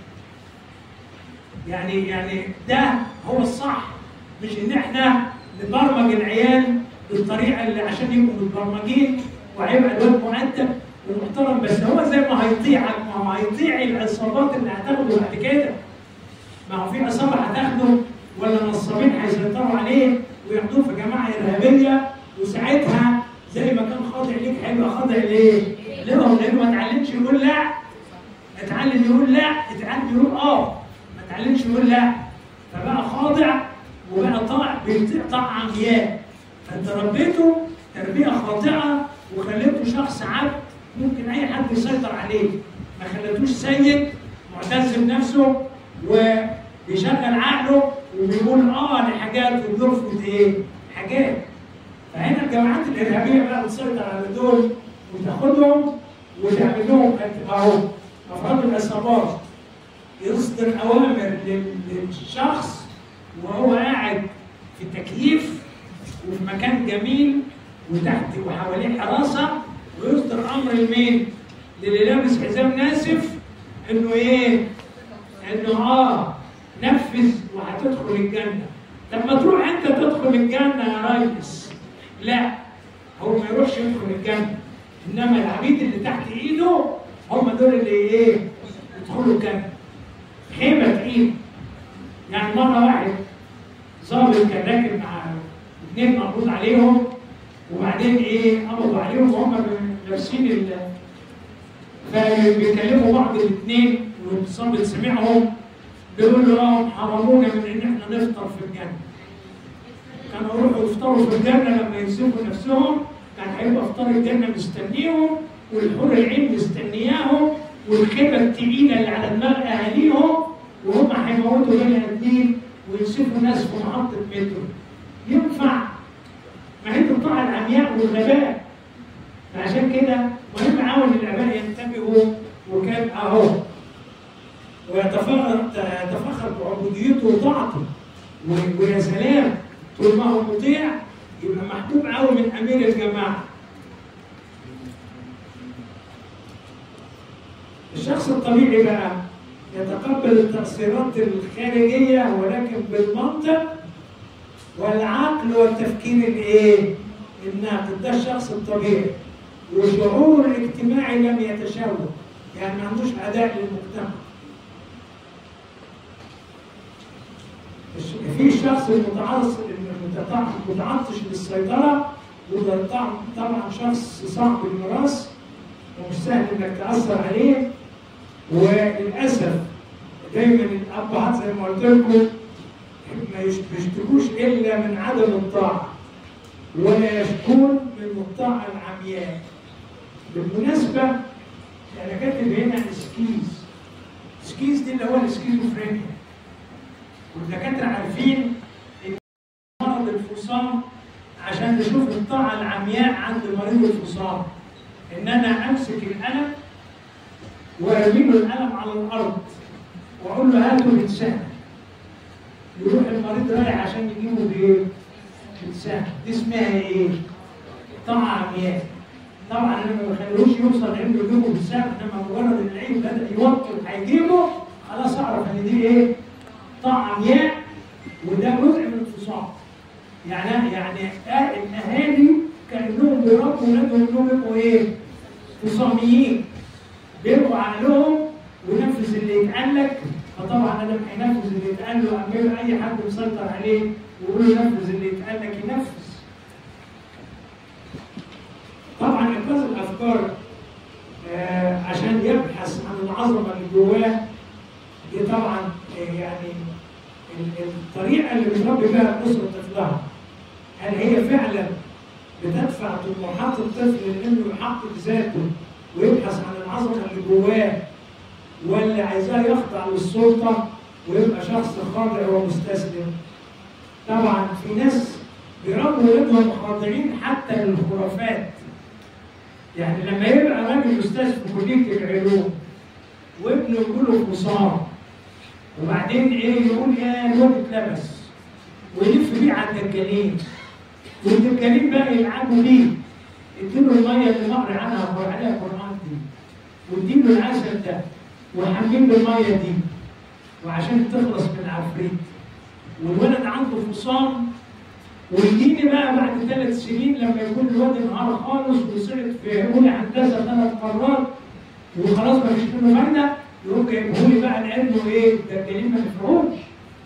يعني يعني ده هو الصح مش ان احنا نبرمج العيال بالطريقه اللي عشان يبقوا متبرمجين وهيبقى الواد مؤدب ومحترم بس هو زي ما هيطيعك ما هو هيطيع العصابات اللي هتاخده بعد كده ما هو في عصابه هتاخده ولا نصابين هيسيطروا عليه وياخدوه في جماعه ارهابيه وساعتها زي ما كان خاضع ليك هيبقى خاضع ليه؟ لهم لانه ما اتعلمش يقول لا اتعلم يقول لا اتعلم يقول اه ما اتعلمش يقول لا فبقى خاضع وبقى طاع بيطيع طاعة عمياء فانت ربيته تربية خاطئة وخليته شخص عبد ممكن اي حد يسيطر عليه ما خليتوش سيد معتز بنفسه وبيشغل عقله وبيقول اه لحاجات وبيرفض ايه؟ حاجات فهنا الجماعات الارهابيه بقى بتسيطر على دول وتاخدهم وتعمل لهم اهو افراد العصابات يصدر اوامر لل- للشخص وهو قاعد في تكييف وفي مكان جميل وتحت وحواليه حراسه ويصدر امر لمين؟ للي لابس حزام ناسف انه ايه؟ انه اه نفذ وهتدخل الجنه. طب ما تروح انت تدخل الجنه يا ريس. لا هو ما يروحش يدخل الجنه. انما العبيد اللي تحت ايده هم دول اللي ايه؟ يدخلوا الجنه. خيمه تقيله. يعني مره واحد ظابط كان راكب مع اثنين مقبوض عليهم وبعدين ايه قبضوا عليهم وهم لابسين ال فبيكلموا بعض الاثنين والظابط سمعهم بيقول له اه حرمونا من ان احنا نفطر في الجنه. كانوا يروحوا يفطروا في الجنه لما يمسكوا نفسهم كان هيبقى افطار الجنه مستنيهم والحور العين مستنياهم والخيبه التقيله اللي على دماغ اهاليهم وهم هيموتوا بني ادمين ويمسكوا ناس في محطه مترو. ينفع ما هي الطاعه العمياء والغباء. فعشان كده مهم قوي ان الاباء ينتبهوا وكان اهو ويتفخر يتفخر بعبوديته وطاعته و- ويا سلام طول ما هو مطيع يبقى محبوب قوي من امير الجماعه. الشخص الطبيعي بقى يتقبل التأثيرات الخارجية ولكن بالمنطق والعقل والتفكير الايه؟ الناقد ده الشخص الطبيعي وشعوره الاجتماعي لم يتشوه يعني ما عندوش أداء للمجتمع الش- في الشخص المتعصب المتع- المتعطش للسيطرة وده طبعا طبعا شخص صعب المراس ومش سهل انك تأثر عليه وللأسف دايما الأبهات زي ما قلت لكم ما يش- بيشتكوش إلا من عدم الطاعة ولا يشكون من الطاعة العمياء بالمناسبه انا كاتب هنا سكيز سكيز دي اللي هو السكيزوفرينيا والدكاتره عارفين ان مرض الفصام عشان نشوف الطاعه العمياء عند مريض الفصام ان انا امسك القلم وارمي له القلم على الارض واقول له هاته بلسانك يروح المريض رايح عشان يجيبه بايه؟ بلسانه دي اسمها ايه؟ طاعه عمياء طبعا انا ما بخليهوش يوصل عنده يجيبه بالسهم انما مجرد العين بدا يوطي هيجيبه خلاص اعرف ان دي ايه؟ طاعه عمياء وده جزء من الفصام. يعني يعني الاهالي كانهم بيربوا ولادهم انهم يبقوا ايه؟ فصاميين. بيبقوا عقلهم وينفذ اللي يتقال لك فطبعا انا هينفذ اللي يتقال له امير اي حد مسيطر عليه ويقول له نفذ اللي يتقال لك ينفذ. طبعا انقاذ الافكار آه عشان يبحث عن العظمه اللي جواه دي طبعا آه يعني ال- الطريقه اللي بتربي بها الاسره طفلها هل هي فعلا بتدفع طموحات الطفل لانه يحقق ذاته ويبحث عن العظمه اللي جواه ولا عايزاه يخضع للسلطه ويبقى شخص خاضع ومستسلم طبعا في ناس بيربوا ولادهم خاضعين حتى للخرافات يعني لما يبقى راجل استاذ في كليه العلوم وابنه يقول له فصام وبعدين ايه يقول يا الواد اتلبس ويلف بيه على الدجالين والدجالين بقى يلعبوا بيه اديله الميه اللي نقرا عنها قرأ عليها قران دي واديله العسل ده وحمل له الميه دي وعشان تخلص من العفريت والولد عنده فصام ويجيني بقى بعد ثلاث سنين لما يكون الواد انهار خالص وصعد في اولى هندسه ثلاث مرات وخلاص ما فيش منه فايده يقوم جايبه لي بقى لانه ايه الدجالين ما نفعوش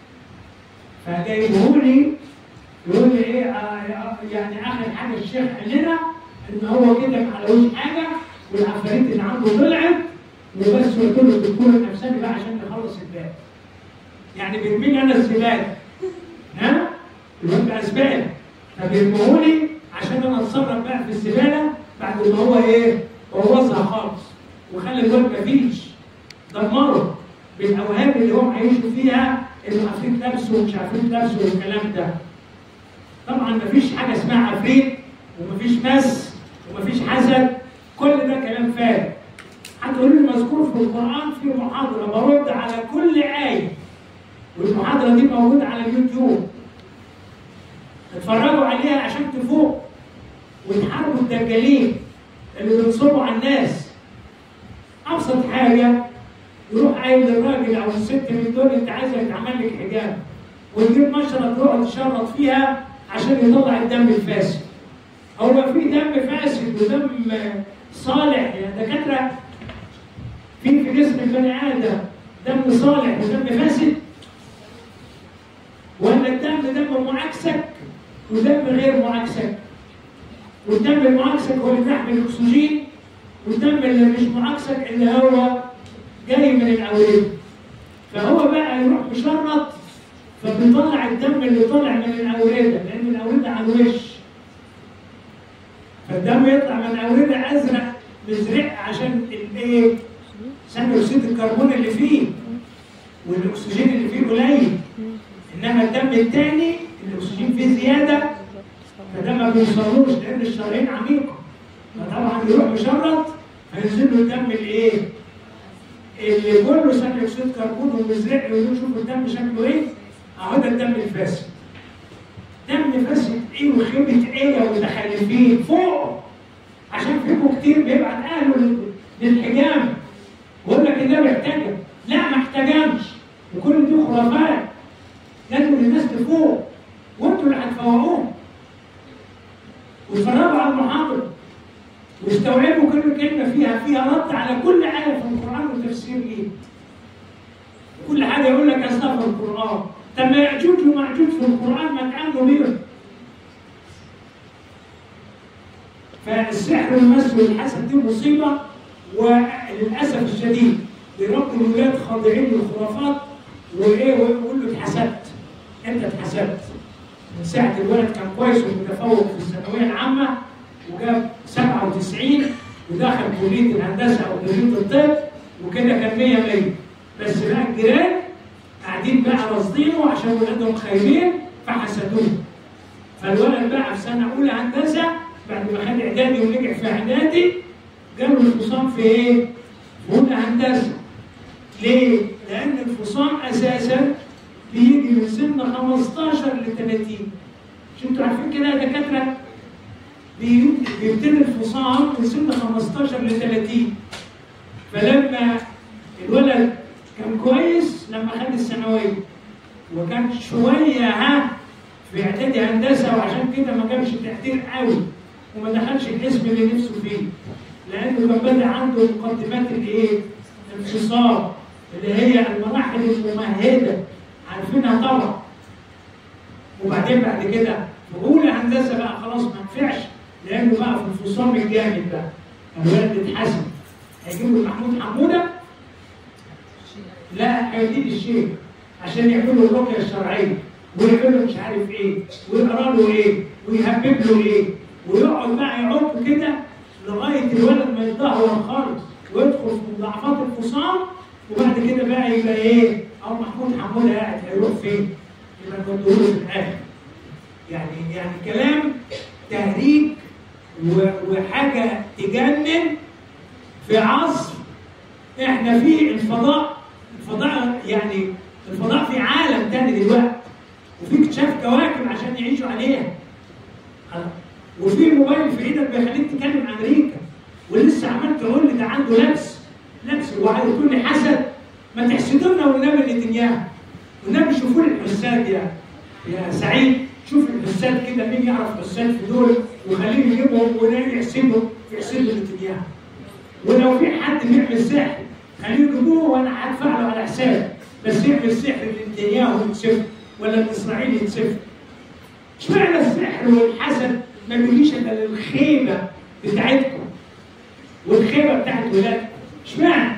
فجايبه لي يقول لي ايه آه يعني اخر حاجه الشيخ قال لنا ان هو كده ما عليهوش حاجه والعفاريت اللي عنده طلعت وبس قلت له الدكتور النفساني بقى عشان نخلص الباقي يعني بيرمي لي انا الزباله ها الواد بقى زباله فبيرموهولي عشان انا اتصرف بقى في الزباله بعد ما هو ايه بوظها خالص وخلى الواد مفيش دمره بالاوهام اللي هم هيعيشوا فيها انه عفريت لابسه ومش عفريت لابسه والكلام ده طبعا مفيش حاجه اسمها عفريت ومفيش مس ومفيش حسد كل ده كلام فارغ هتقول لي مذكور في القران في محاضره برد على كل ايه والمحاضره دي موجوده على اليوتيوب اتفرجوا عليها عشان تفوق وتحاربوا الدجالين اللي بينصبوا على الناس ابسط حاجه يروح قايل للراجل او الست من دول انت عايزه يتعمل لك حجاب ويجيب مشرط تقعد تشرط فيها عشان يطلع الدم الفاسد هو في دم فاسد ودم صالح يا دكاتره في في جسم البني ادم دم صالح ودم فاسد ولا الدم دم معاكسك ودم غير معاكسك والدم المعاكسك هو اللي بيحمل الاكسجين والدم اللي مش معاكسك اللي هو جاي من الاورده فهو بقى يروح مشرط فبيطلع الدم اللي طالع من الاورده لان الاورده على الوش فالدم يطلع من الاورده ازرق مزرق عشان الايه؟ ثاني اكسيد الكربون اللي فيه والاكسجين اللي فيه قليل انما الدم الثاني الاكسجين فيه زياده فده ما بيوصلوش لان الشرايين عميقه فطبعا يروح مشرط فينزل له الدم الايه؟ اللي كله ثاني اكسيد كربون ومزرق ويقول شوفوا الدم شكله ايه؟ اهو ده الدم الفاسد. دم فاسد ايه وخيبه ايه ومتخلفين فوق عشان فيكم كتير بيبعت اهله لل- للحجام ويقول لك النبي احتجم لا ما احتجمش وكل دي خرافات لازم الناس تفوق وانتوا اللي هتفوقوهم واتفرجوا على المحاضره واستوعبوا كل كلمه فيها فيها رد على كل آية في القرآن وتفسير ليه. كل حاجة يقول لك أصناف القرآن. طب ما يأجوج ومأجوج في القرآن ما تعاملوا بيهم. فالسحر والمس والحسد دي مصيبة وللأسف الشديد بيربوا الولاد خاضعين للخرافات وإيه ويقول له اتحسدت. أنت اتحسدت. من ساعة الولد كان كويس ومتفوق في الثانوية العامة وجاب 97 ودخل كليه الهندسه او كليه الطب وكده كان 100 100 بس بقى الجيران قاعدين بقى راصدينه عشان ولادهم خايبين فحسدوه فالولد بقى في سنه اولى هندسه بعد ما خد اعدادي ونجح في اعدادي جاله الفصام في ايه؟ في اولى هندسه ليه؟ لان الفصام اساسا بيجي من سن 15 ل 30 مش انتوا عارفين كده يا دكاتره؟ بي- بيبتدي الفصام من سن 15 ل 30 فلما الولد كان كويس لما خد الثانويه وكان شويه ها في اعدادي هندسه وعشان كده ما جابش تقدير قوي وما دخلش القسم اللي نفسه فيه لانه كان بدا عنده مقدمات الايه؟ الانفصام اللي هي المراحل الممهده عارفينها طبعا وبعدين بعد كده في اولى هندسه بقى خلاص ما نفعش لانه بقى في الفصام الجامد بقى الولد اتحسن هيجيب له محمود حموده لا هيديك الشيخ عشان يعملوا الرقيه الشرعيه ويعملوا مش عارف ايه ويقرا له ايه ويهبب له ايه ويقعد بقى يعك كده لغايه الولد ما يتدهور خالص ويدخل في مضاعفات الفصام وبعد كده بقى يبقى ايه او محمود حموده قاعد هيروح فين؟ يبقى نوديه له في الاخر يعني يعني كلام تهريج و- وحاجه تجنن في عصر احنا في الفضاء الفضاء يعني الفضاء في عالم تاني دلوقتي وفي اكتشاف كواكب عشان يعيشوا عليها وفي موبايل في ايدك بيخليك تكلم امريكا ولسه عمال تقول لي ده عنده لبس لبس وتقول لي حسد ما تحسدونا والنبي نتنياهو والنبي شوفوا لي الحساد يا يا سعيد شوف الحساد كده مين يعرف حساد في دول وخليه يجيبهم ويحسدهم يحسدوا نتنياهو ولو في حد بيعمل سحر خليه يجيبوه وانا هدفع له على حسابي بس يعمل سحر لنتنياهو يتسفر ولا الاسرائيلي يتسفر اشمعنى السحر والحسد ما بيجيش الا للخيبه بتاعتكم والخيبه بتاعت ولادكم اشمعنى؟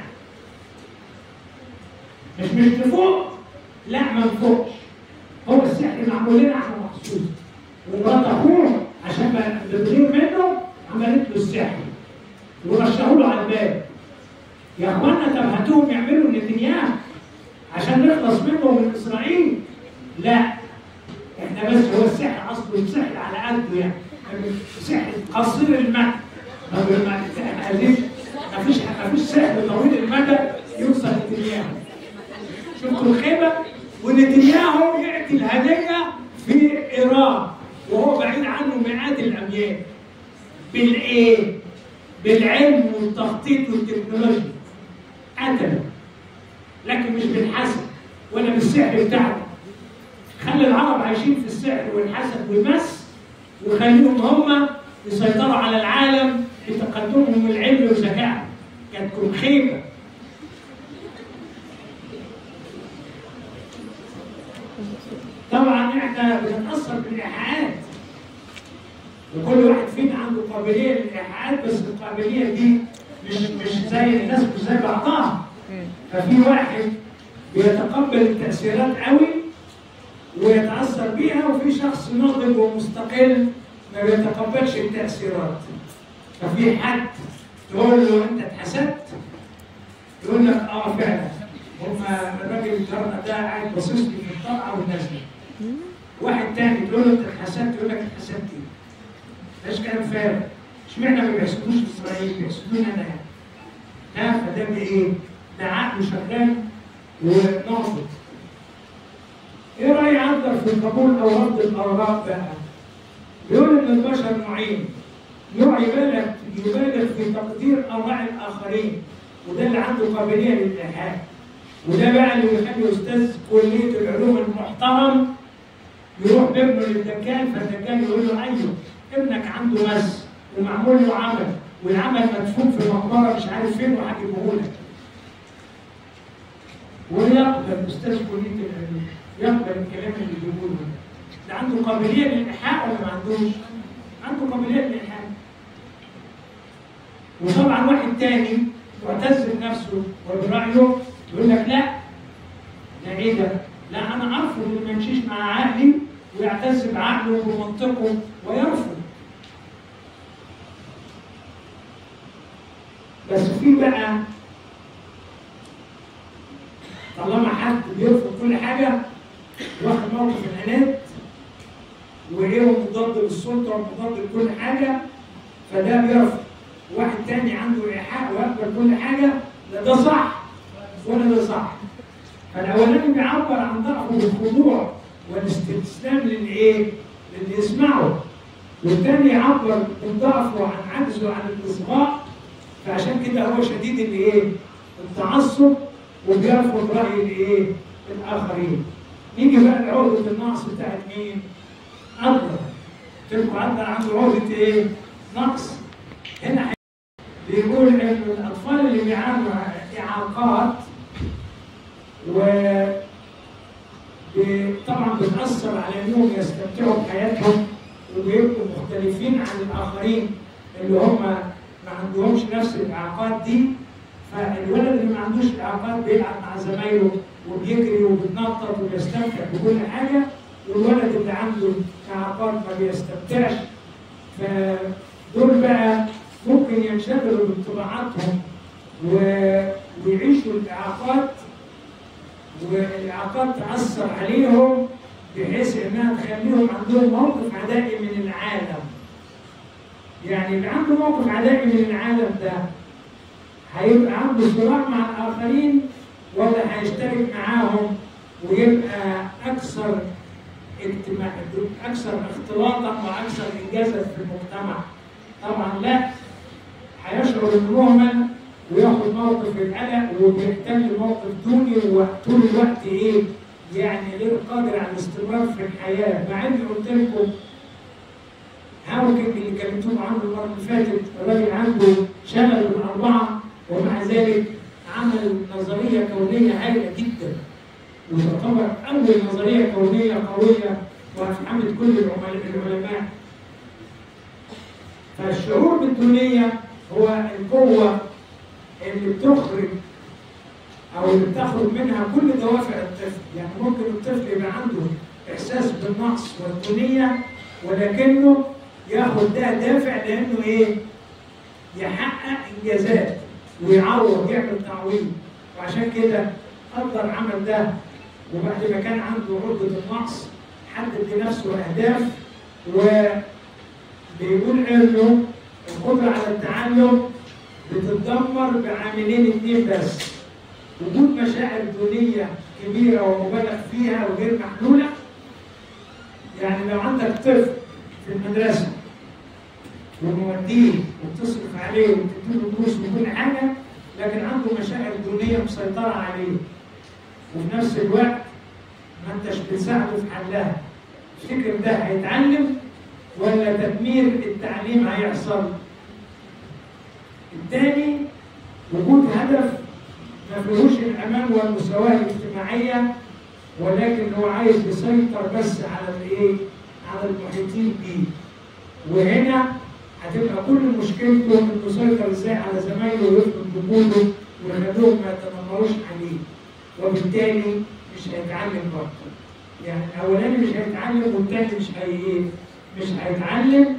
مش مش لفوق لا ما نفوقش هو السحر معمول لنا احنا مخصوص ومرات اخوه عشان ما بتغير منه عملت له السحر ورشحوا له على الباب يا اخوانا طب هاتوهم يعملوا نتنياهو عشان نخلص منه ومن اسرائيل لا احنا بس هو السحر اصله سحر على قده يعني سحر قصير المدى ما ب- ما احنا عايزين ما فيش ما فيش سحر طويل المدى يوصل لنتنياهو شفتوا الخيبه ونتنياهو ياتي الهديه في ايران وهو بعيد عنه مئات الاميال بالايه؟ بالعلم والتخطيط والتكنولوجيا قتله لكن مش بالحسد ولا بالسحر بتاعه خلي العرب عايشين في السحر والحسد والمس وخليهم هم يسيطروا على العالم بتقدمهم العلمي وذكائهم كانت تكون خيبه طبعا احنا بنتاثر بالايحاءات وكل واحد فينا عنده قابليه للايحاءات بس القابليه دي مش مش زي الناس مش زي بعضها ففي واحد بيتقبل التاثيرات قوي ويتاثر بيها وفي شخص ناضج ومستقل ما بيتقبلش التاثيرات ففي حد تقول له انت اتحسدت يقول لك اه فعلا هما الراجل الجرنة ده قاعد باصص لي في الطلعه والنازله واحد تاني تقول له انت اتحسدت يقول لك اتحسدت ايه؟ مش كلام فارغ اشمعنى ما بيحسدوش اسرائيل بيحسدوني انا يعني ها فده بايه؟ ده عقله شغال وناقص ايه راي عندك في قبول او رد الاراء بقى؟ بيقول ان البشر نوعين نوع يبالغ يبالغ في تقدير اراء الاخرين وده اللي عنده قابليه للايحاء وده بقى اللي بيخلي استاذ كليه العلوم المحترم يروح بابنه للدكان فالدكان يقول له ايوه ابنك عنده مس ومعمول له عمل والعمل مدفون في مقبره مش عارف فين وهجيبه لك ويقبل استاذ كليه العلوم يقبل الكلام اللي بيقوله ده ده عنده قابليه للايحاء ولا ما عندوش؟ عنده قابليه للايحاء وطبعا واحد تاني معتز بنفسه وبرايه يقول لك لا ده ايه ده؟ لا انا ارفض اللي ما يمشيش مع عقلي ويعتز بعقله وبمنطقه ويرفض بس في بقى طالما حد بيرفض كل حاجه واخد موقف الانات وايه مضاد للسلطه ومضاد لكل حاجه فده بيرفض واحد تاني عنده ايحاء ويقبل كل حاجه لا ده صح ولا ده صح فالاولاني بيعبر عن ضعفه بالخضوع والاستسلام للايه؟ للي يسمعه والتاني يعبر بالضعف وعن عجزه عن الاصغاء فعشان كده هو شديد الايه؟ التعصب وبيرفض راي الايه؟ الاخرين. نيجي بقى لعقده النقص بتاعت مين؟ أكبر. قلت لكم عندنا عنده عقده ايه؟ نقص. هنا ح- بيقول ان الاطفال اللي بيعانوا اعاقات و ب- طبعا بتاثر على انهم يستمتعوا بحياتهم وبيبقوا مختلفين عن الاخرين اللي هم ما عندهمش نفس الاعاقات دي فالولد اللي ما عندوش اعاقات بيلعب مع زمايله وبيجري وبيتنطط وبيستمتع بكل حاجه والولد اللي عنده اعاقات ما بيستمتعش فدول بقى ممكن ينشغلوا بانطباعاتهم و- ويعيشوا الاعاقات والاعاقات تاثر عليهم بحيث انها تخليهم عندهم موقف عدائي من العالم. يعني اللي عنده موقف عدائي من العالم ده هيبقى عنده صراع مع الاخرين ولا هيشترك معاهم ويبقى اكثر اجتماع اكثر اختلاطا واكثر انجازا في المجتمع. طبعا لا هيشعر انه مهمل وياخد موقف القلق وبيحتل موقف دوني وطول الوقت ايه؟ يعني غير قادر على الاستمرار في الحياه مع اني قلت لكم هاوكينج اللي كلمتكم عنه المره اللي فاتت الراجل عنده شلل الاربعه ومع ذلك عمل نظريه كونيه هائله جدا وتعتبر اول نظريه كونيه قويه وافهمت كل العمل- العلماء فالشعور بالدونيه هو القوه اللي بتخرج او اللي بتخرج منها كل دوافع الطفل، يعني ممكن الطفل يبقى عنده احساس بالنقص والدونيه ولكنه ياخد ده دافع لانه ايه؟ يحقق انجازات ويعوض يعمل تعويض وعشان كده قدر عمل ده وبعد ما كان عنده عقده النقص حدد لنفسه اهداف وبيقول انه القدره على التعلم بتتدمر بعاملين اثنين بس وجود مشاعر دونية كبيرة ومبالغ فيها وغير محلولة يعني لو عندك طفل في المدرسة وموديه وبتصرف عليه وبتديله دروس وكل حاجة لكن عنده مشاعر دونية مسيطرة عليه وفي نفس الوقت ما انتش بتساعده في حلها تفتكر ده هيتعلم ولا تدمير التعليم هيحصل؟ الثاني وجود هدف ما فيهوش الامان والمساواه الاجتماعيه ولكن هو عايز يسيطر بس على الايه؟ على المحيطين بيه. وهنا هتبقى كل مشكلته انه يسيطر ازاي على زمايله ويفقد وجوده ويخليهم ما يتنمروش عليه. وبالتالي مش هيتعلم برضه. يعني الاولاني مش هيتعلم والتاني مش هي ايه؟ مش هيتعلم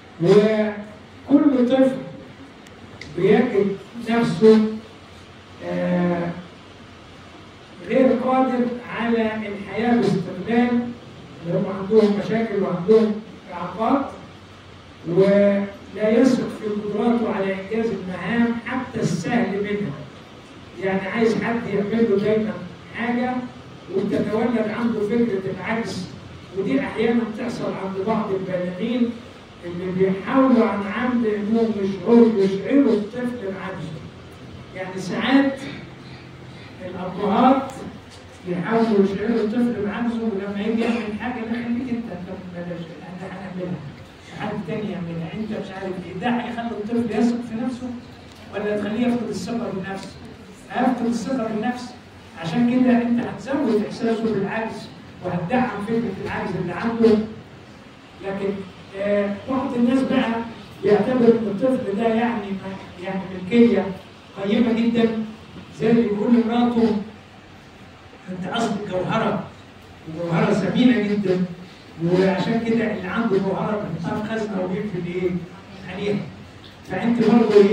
وكل طفل بيجد نفسه آه، غير قادر على الحياة باستقلال اللي هم عندهم مشاكل وعندهم إعاقات ولا يثق في قدراته على إنجاز المهام حتى السهل منها يعني عايز حد يعمل له دايما حاجة وتتولد عنده فكرة العجز ودي أحيانا بتحصل عند بعض البالغين اللي بيحاولوا عن عمد انهم يشعروا يشعروا الطفل بعجزه. يعني ساعات الابهات يحاولوا يشعروا الطفل بعجزه ولما يجي يعمل حاجه لا خليك انت طب بلاش احنا هنعملها. حد تاني يعملها انت مش عارف ايه ده هيخلي الطفل يثق في نفسه ولا تخليه يفقد الثقه بالنفس؟ هيفقد الثقه بالنفس عشان كده انت هتزود احساسه بالعجز وهتدعم فكره العجز اللي عنده لكن آه، بعض الناس بقى بيعتبر ان الطفل ده يعني يعني ملكيه قيمه جدا زي اللي بيقول لمراته انت اصلك جوهره وجوهره ثمينه جدا وعشان كده اللي عنده جوهره بيحطها في خزنه وبيقفل ايه عليها فانت برضه ايه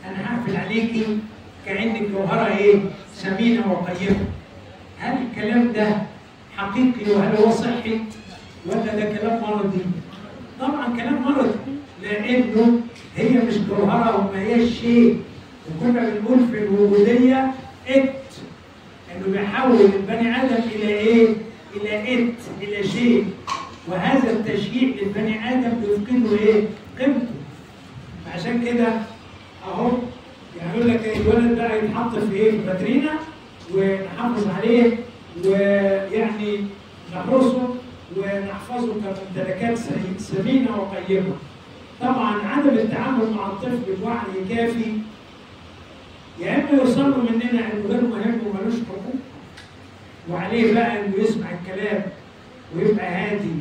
انا هقفل عليكي كانك جوهره ايه ثمينه وقيمه هل الكلام ده حقيقي وهل هو صحي ولا ده كلام مرضي طبعا كلام مرضي لانه هي مش جوهره وما هيش شيء وكنا بنقول في الوجوديه ات انه بيحول البني ادم الى ايه؟ الى ات الى شيء وهذا التشييع للبني ادم بيفقده ايه؟ قيمته عشان كده اهو يعني يقول لك الولد ده يتحط في ايه؟ في باترينا ونحافظ عليه ويعني نحرسه ونحفظه كممتلكات ثمينه وقيمه. طبعا عدم التعامل مع الطفل بوعي كافي يا اما يوصل له مننا انه غير مهم ومالوش حقوق وعليه بقى انه يسمع الكلام ويبقى هادي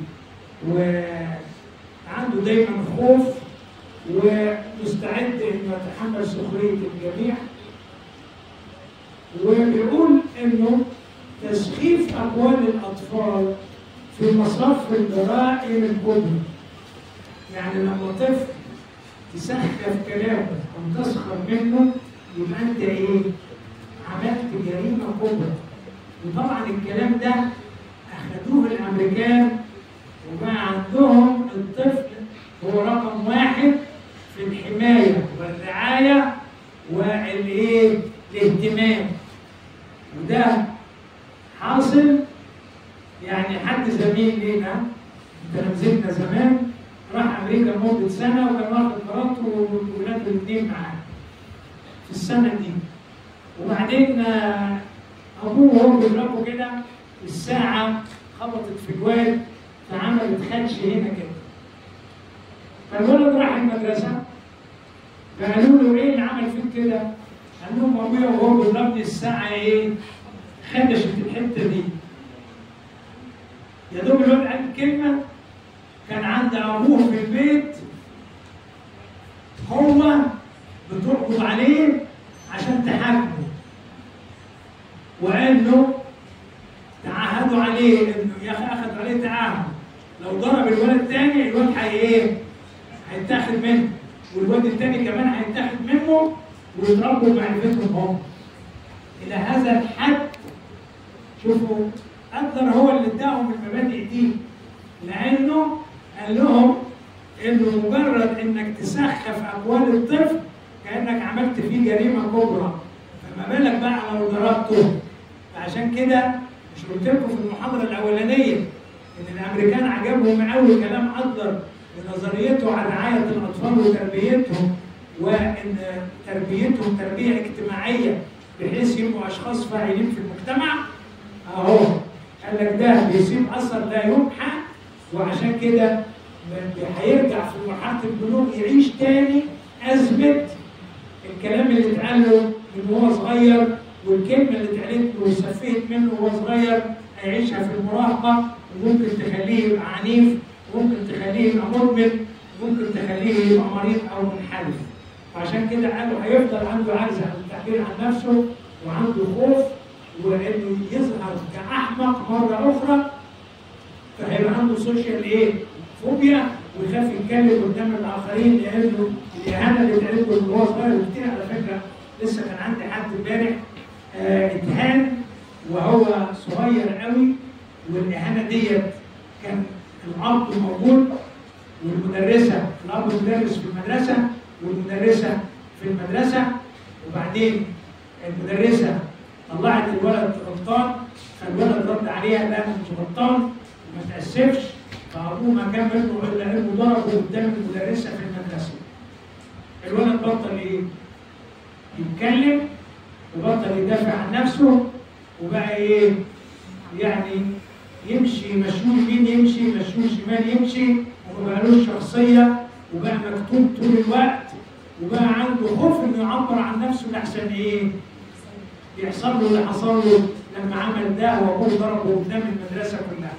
وعنده دايما خوف ومستعد انه يتحمل سخريه الجميع وبيقول انه تسخيف اقوال الاطفال في مصف الجرائم الكبرى يعني لما طفل تسخف كلامه او تسخر منه يبقى انت ايه؟ عملت جريمه كبرى وطبعا الكلام ده اخذوه الامريكان وبقى عندهم الطفل هو رقم واحد في الحمايه والرعايه والايه؟ الاهتمام وده حاصل يعني حد زميل لينا تلامذتنا زمان راح امريكا لمده سنه وكان واخد مراته وولاده الاثنين معاه في السنه دي وبعدين ابوه وهو بيضربه كده الساعه خبطت في الواد فعملت خدش هنا كده فالولد راح المدرسه فقالوا له ايه اللي عمل فيك كده؟ قال لهم ابويا وهو بيضربني الساعه ايه؟ خدشت الحته دي يا دوب الواد قال كلمه كان عند ابوه في البيت هو بتقبض عليه عشان تحاكمه وقال له تعهدوا عليه انه يا اخي اخذ عليه تعهد لو ضرب الولد تاني الواد هي ايه؟ هيتاخد منه والواد التاني كمان هيتاخد منه ويضربوا بمعرفتهم هم الى هذا الحد شوفوا قدر هو اللي اداهم المبادئ دي لانه قال لهم انه مجرد انك تسخف اقوال الطفل كانك عملت فيه جريمه كبرى فما بالك بقى لو ضربته فعشان كده مش قلت لكم في المحاضره الاولانيه ان الامريكان عجبهم قوي كلام ادلر بنظريته عن رعايه الاطفال وتربيتهم وان تربيتهم تربيه اجتماعيه بحيث يبقوا اشخاص فاعلين في المجتمع اهو قال لك ده بيسيب اثر لا يمحى وعشان كده هيرجع في مرحله البلوغ يعيش تاني ازمه الكلام اللي اتقال له من وهو صغير والكلمه اللي اتقالت له وسفهت منه وهو صغير هيعيشها في المراهقه وممكن تخليه يبقى عنيف وممكن تخليه يبقى مدمن وممكن تخليه يبقى مريض او منحرف فعشان كده قالوا هيفضل عنده عجز عن التعبير عن نفسه وعنده خوف وانه يظهر كاحمق مره اخرى فهيبقى عنده سوشيال ايه؟ فوبيا ويخاف يتكلم قدام الاخرين لانه الاهانه اللي اتقالت له وهو صغير وكتير على فكره لسه كان عندي حد امبارح آه اتهان وهو صغير قوي والاهانه ديت كان الاب موجود والمدرسه الاب مدرس في المدرسه والمدرسه في المدرسه وبعدين المدرسه طلعت الولد غلطان فالولد رد عليها لا انت غلطان وما تاسفش فابوه ما كان منه الا انه ضربه قدام المدرسه في المدرسه. الولد بطل ايه؟ يتكلم وبطل يدافع عن نفسه وبقى ايه؟ يعني يمشي مشلول يمين يمشي مشلول شمال يمشي وما بقالوش شخصيه وبقى مكتوب طول الوقت وبقى عنده خوف انه يعبر عن نفسه لاحسن ايه؟ يحصل له اللي حصل له لما عمل ده وابوه ضربه قدام المدرسه كلها.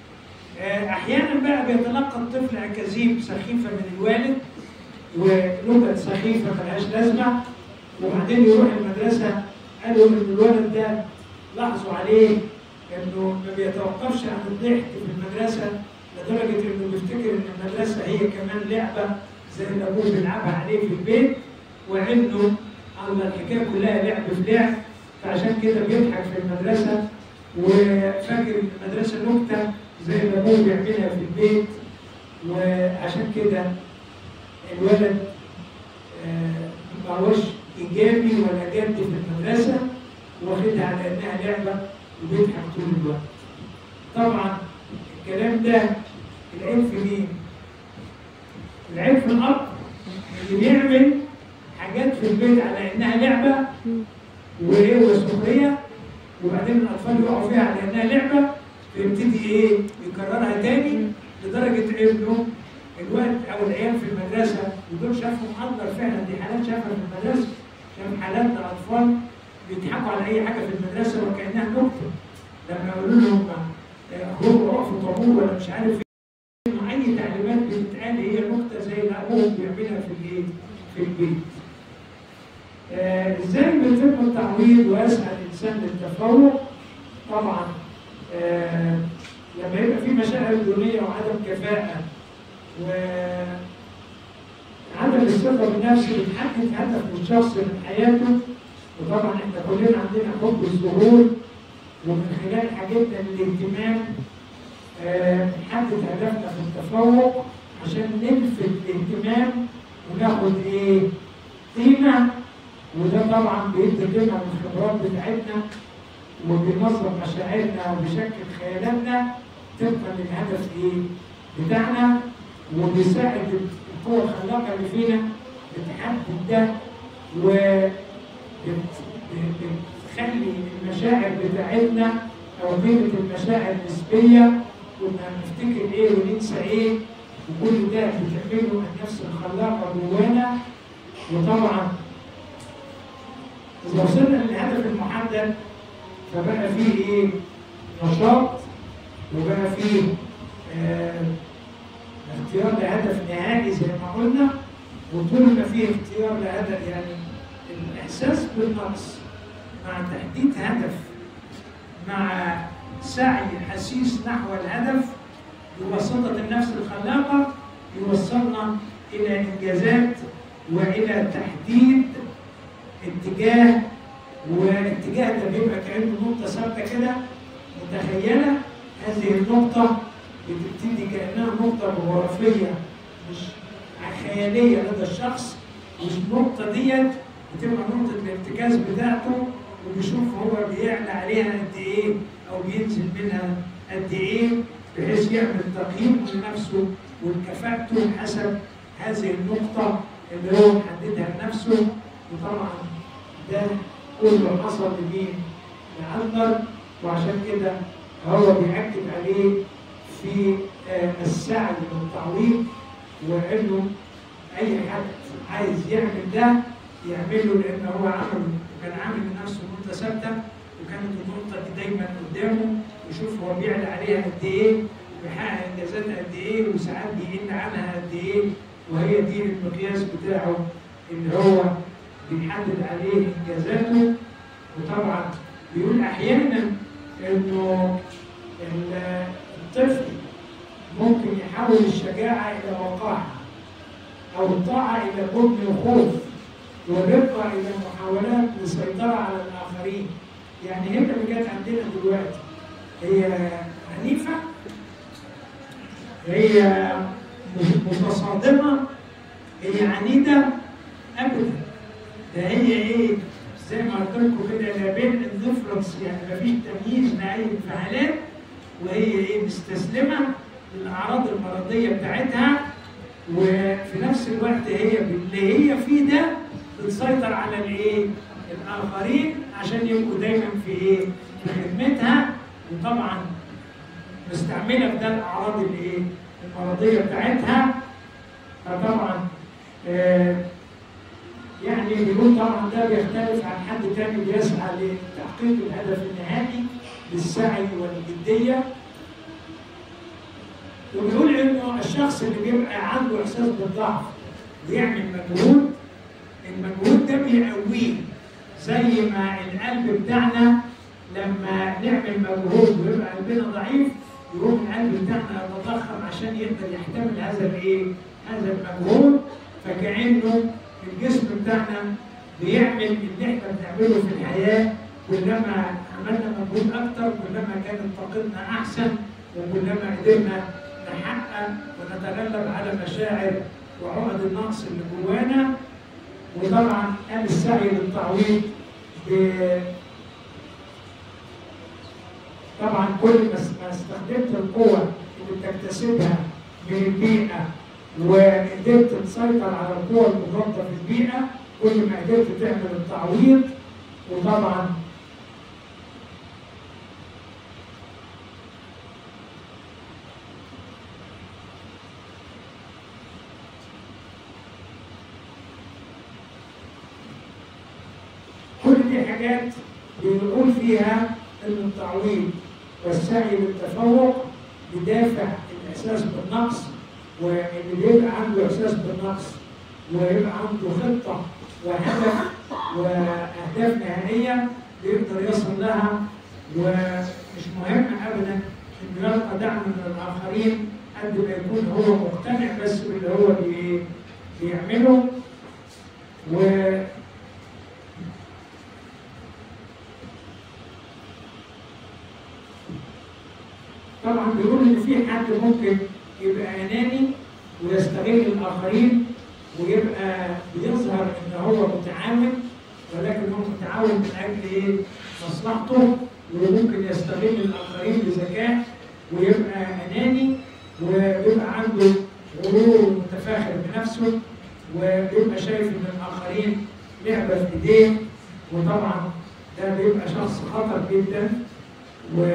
احيانا بقى بيتلقى الطفل اكاذيب سخيفه من الوالد ونكت سخيفه ملهاش لازمه وبعدين يروح المدرسه قالوا ان الولد ده لاحظوا عليه انه ما بيتوقفش عن الضحك في المدرسه لدرجه انه بيفتكر ان المدرسه هي كمان لعبه زي اللي ابوه بيلعبها عليه في البيت وانه الله الحكايه كلها لعب في لعب فعشان كده بيضحك في المدرسه وفاكر المدرسه نكته زي ما ابوه بيعملها في البيت وعشان كده الولد آه، ما هوش ايجابي ولا جاد في المدرسه واخدها على انها لعبه وبيضحك طول الوقت. طبعا الكلام ده العيب في مين؟ العيب في الاب اللي بيعمل حاجات في البيت على انها لعبه وايه وسخريه وبعدين الاطفال يقعوا فيها على انها لعبه فيبتدي ايه يكررها تاني لدرجه انه الولد او العيال في المدرسه ودول شافوا محضر فعلا دي حالات شافها في المدرسه شاف حالات الاطفال بيضحكوا على اي حاجه في المدرسه وكانها نكته لما يقولوا لهم آه، خرجوا اقفوا طابور ولا مش عارف ايه إنه اي تعليمات بتتقال هي نكته زي اللي ابوهم بيعملها في الايه؟ في البيت. آه، ازاي بيتم التعويض ويسعى الانسان للتفوق؟ طبعا آه، لما يبقى في مشاعر دونيه وعدم كفاءه وعدم الثقه بالنفس بتحدد هدف الشخص من حياته وطبعا احنا كلنا عندنا حب الظهور ومن خلال حاجتنا للاهتمام آه، نحدد هدفنا في التفوق عشان نلفت الاهتمام وناخد ايه؟ قيمه وده طبعا بيدي قيمه من الخبرات بتاعتنا وبينظم مشاعرنا وبيشكل خيالاتنا طبقا للهدف ايه؟ بتاعنا وبيساعد القوة الخلاقة اللي فينا بتحدد ده و بت- بت- بتخلي المشاعر بتاعتنا او قيمة المشاعر نسبية كنا نفتكر ايه وننسى ايه وكل ده بتعمله النفس الخلاقة جوانا وطبعا إذا وصلنا للهدف المحدد فبقى فيه ايه؟ نشاط وبقى فيه آه اختيار لهدف نهائي زي ما قلنا وطول ما فيه اختيار لهدف يعني الاحساس بالنقص مع تحديد هدف مع سعي حسيس نحو الهدف بواسطه النفس الخلاقه يوصلنا الى انجازات والى تحديد اتجاه والاتجاه ده بيبقى كانه نقطه ثابته كده متخيله هذه النقطه بتبتدي كانها نقطه جغرافيه مش خياليه لدى الشخص والنقطه ديت بتبقى نقطه الارتكاز بتاعته وبيشوف هو بيعلى عليها قد ايه او بينزل منها قد ايه بحيث يعمل تقييم لنفسه وكفاءته حسب هذه النقطه اللي هو محددها لنفسه وطبعا ده كله حصل لمين؟ لأندر وعشان كده هو بيأكد عليه في آه، السعي للتعويض وانه اي حد عايز يعمل ده يعمله لان هو عمل وكان عامل لنفسه نقطه ثابته وكانت النقطه دي دايما قدامه يشوف هو بيعلى عليها قد ايه وبيحقق انجازات قد ايه وساعات بيقل عنها قد ايه وهي دي المقياس بتاعه اللي هو بيحدد عليه انجازاته وطبعا بيقول احيانا انه ال- الطفل ممكن يحول الشجاعه الى وقاحه او الطاعه الى جبن وخوف والرقه الى محاولات للسيطره على الاخرين يعني هي اللي جت عندنا دلوقتي هي عنيفه هي متصادمه هي عنيده ابدا ده هي ايه زي ما قلت لكم كده لا بين الديفرنس يعني ما فيش تمييز لاي انفعالات وهي ايه مستسلمه للاعراض المرضيه بتاعتها وفي نفس الوقت هي باللي هي فيه ده بتسيطر على الايه؟ الاخرين عشان يبقوا دايما في ايه؟ في خدمتها وطبعا مستعمله في ده الاعراض الايه؟ المرضيه بتاعتها فطبعا آه يعني بيقول طبعا ده بيختلف عن حد تاني بيسعى لتحقيق الهدف النهائي بالسعي والجديه وبيقول انه الشخص اللي بيبقى عنده احساس بالضعف ويعمل مجهود المجهود ده بيقويه زي ما القلب بتاعنا لما نعمل مجهود ويبقى قلبنا ضعيف يقوم القلب بتاعنا يتضخم عشان يقدر يحتمل هذا الايه؟ هذا المجهود فكانه الجسم بتاعنا بيعمل اللي احنا بنعمله في الحياه كلما عملنا مجهود اكتر كلما كانت طاقتنا احسن وكلما قدرنا نحقق ونتغلب على مشاعر وعقد النقص اللي جوانا وطبعا قام السعي للتعويض ب- طبعا كل ما ما استخدمت القوة اللي بتكتسبها من البيئة وقدرت تسيطر على القوة المضادة في البيئة كل ما قدرت تعمل التعويض وطبعا كل دي حاجات بنقول فيها ان التعويض والسعي للتفوق بدافع الاحساس بالنقص واللي بيبقى عنده احساس بالنقص ويبقى عنده خطه وهدف واهداف نهائيه بيقدر يصل لها ومش مهم ابدا انه يلقى دعم من الاخرين قد ما يكون هو مقتنع بس باللي هو بي- بيعمله و طبعا بيقول ان في حد ممكن يبقى اناني ويستغل الاخرين ويبقى بيظهر ان هو متعاون ولكن هو متعاون من اجل ايه؟ مصلحته وممكن يستغل الاخرين بذكاء ويبقى اناني ويبقى عنده غرور متفاخر بنفسه وبيبقى شايف ان الاخرين لعبه في ايديه وطبعا ده بيبقى شخص خطر جدا و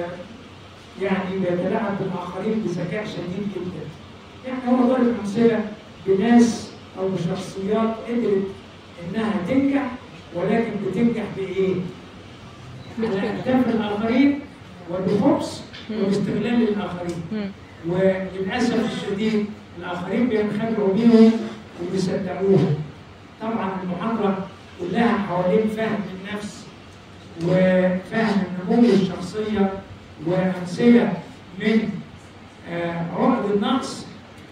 يعني بيتلاعب بالاخرين بذكاء شديد جدا. يعني هو ضرب امثله بناس او بشخصيات قدرت انها تنجح ولكن بتنجح بايه؟ على اهداف الاخرين وبخبث وباستغلال الاخرين. مم. وللاسف الشديد الاخرين بينخدعوا بيهم وبيصدقوهم. طبعا المحاضره كلها حوالين فهم النفس وفهم النمو الشخصيه وامثله من آه، عقد النقص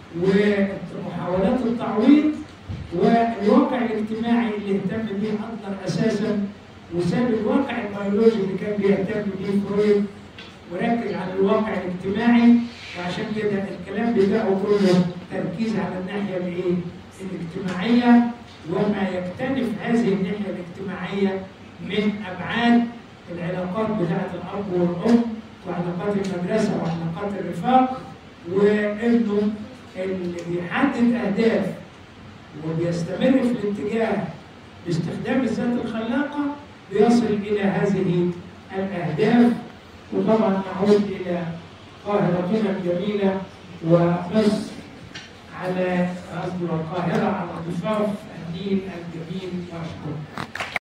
ومحاولات التعويض والواقع الاجتماعي اللي اهتم به ادلر اساسا وساب الواقع البيولوجي اللي كان بيهتم به فرويد وركز على الواقع الاجتماعي وعشان كده الكلام بتاعه كله تركيز على الناحيه الايه؟ الاجتماعيه وما يكتنف هذه الناحيه الاجتماعيه من ابعاد العلاقات بتاعت الاب والام وعلاقات المدرسه وعلاقات الرفاق وانه اللي بيحدد اهداف وبيستمر في الاتجاه باستخدام الذات الخلاقه بيصل الى هذه الاهداف وطبعا نعود الى قاهرتنا الجميله ومصر على قصدي القاهره على ضفاف النيل الجميل واشكرك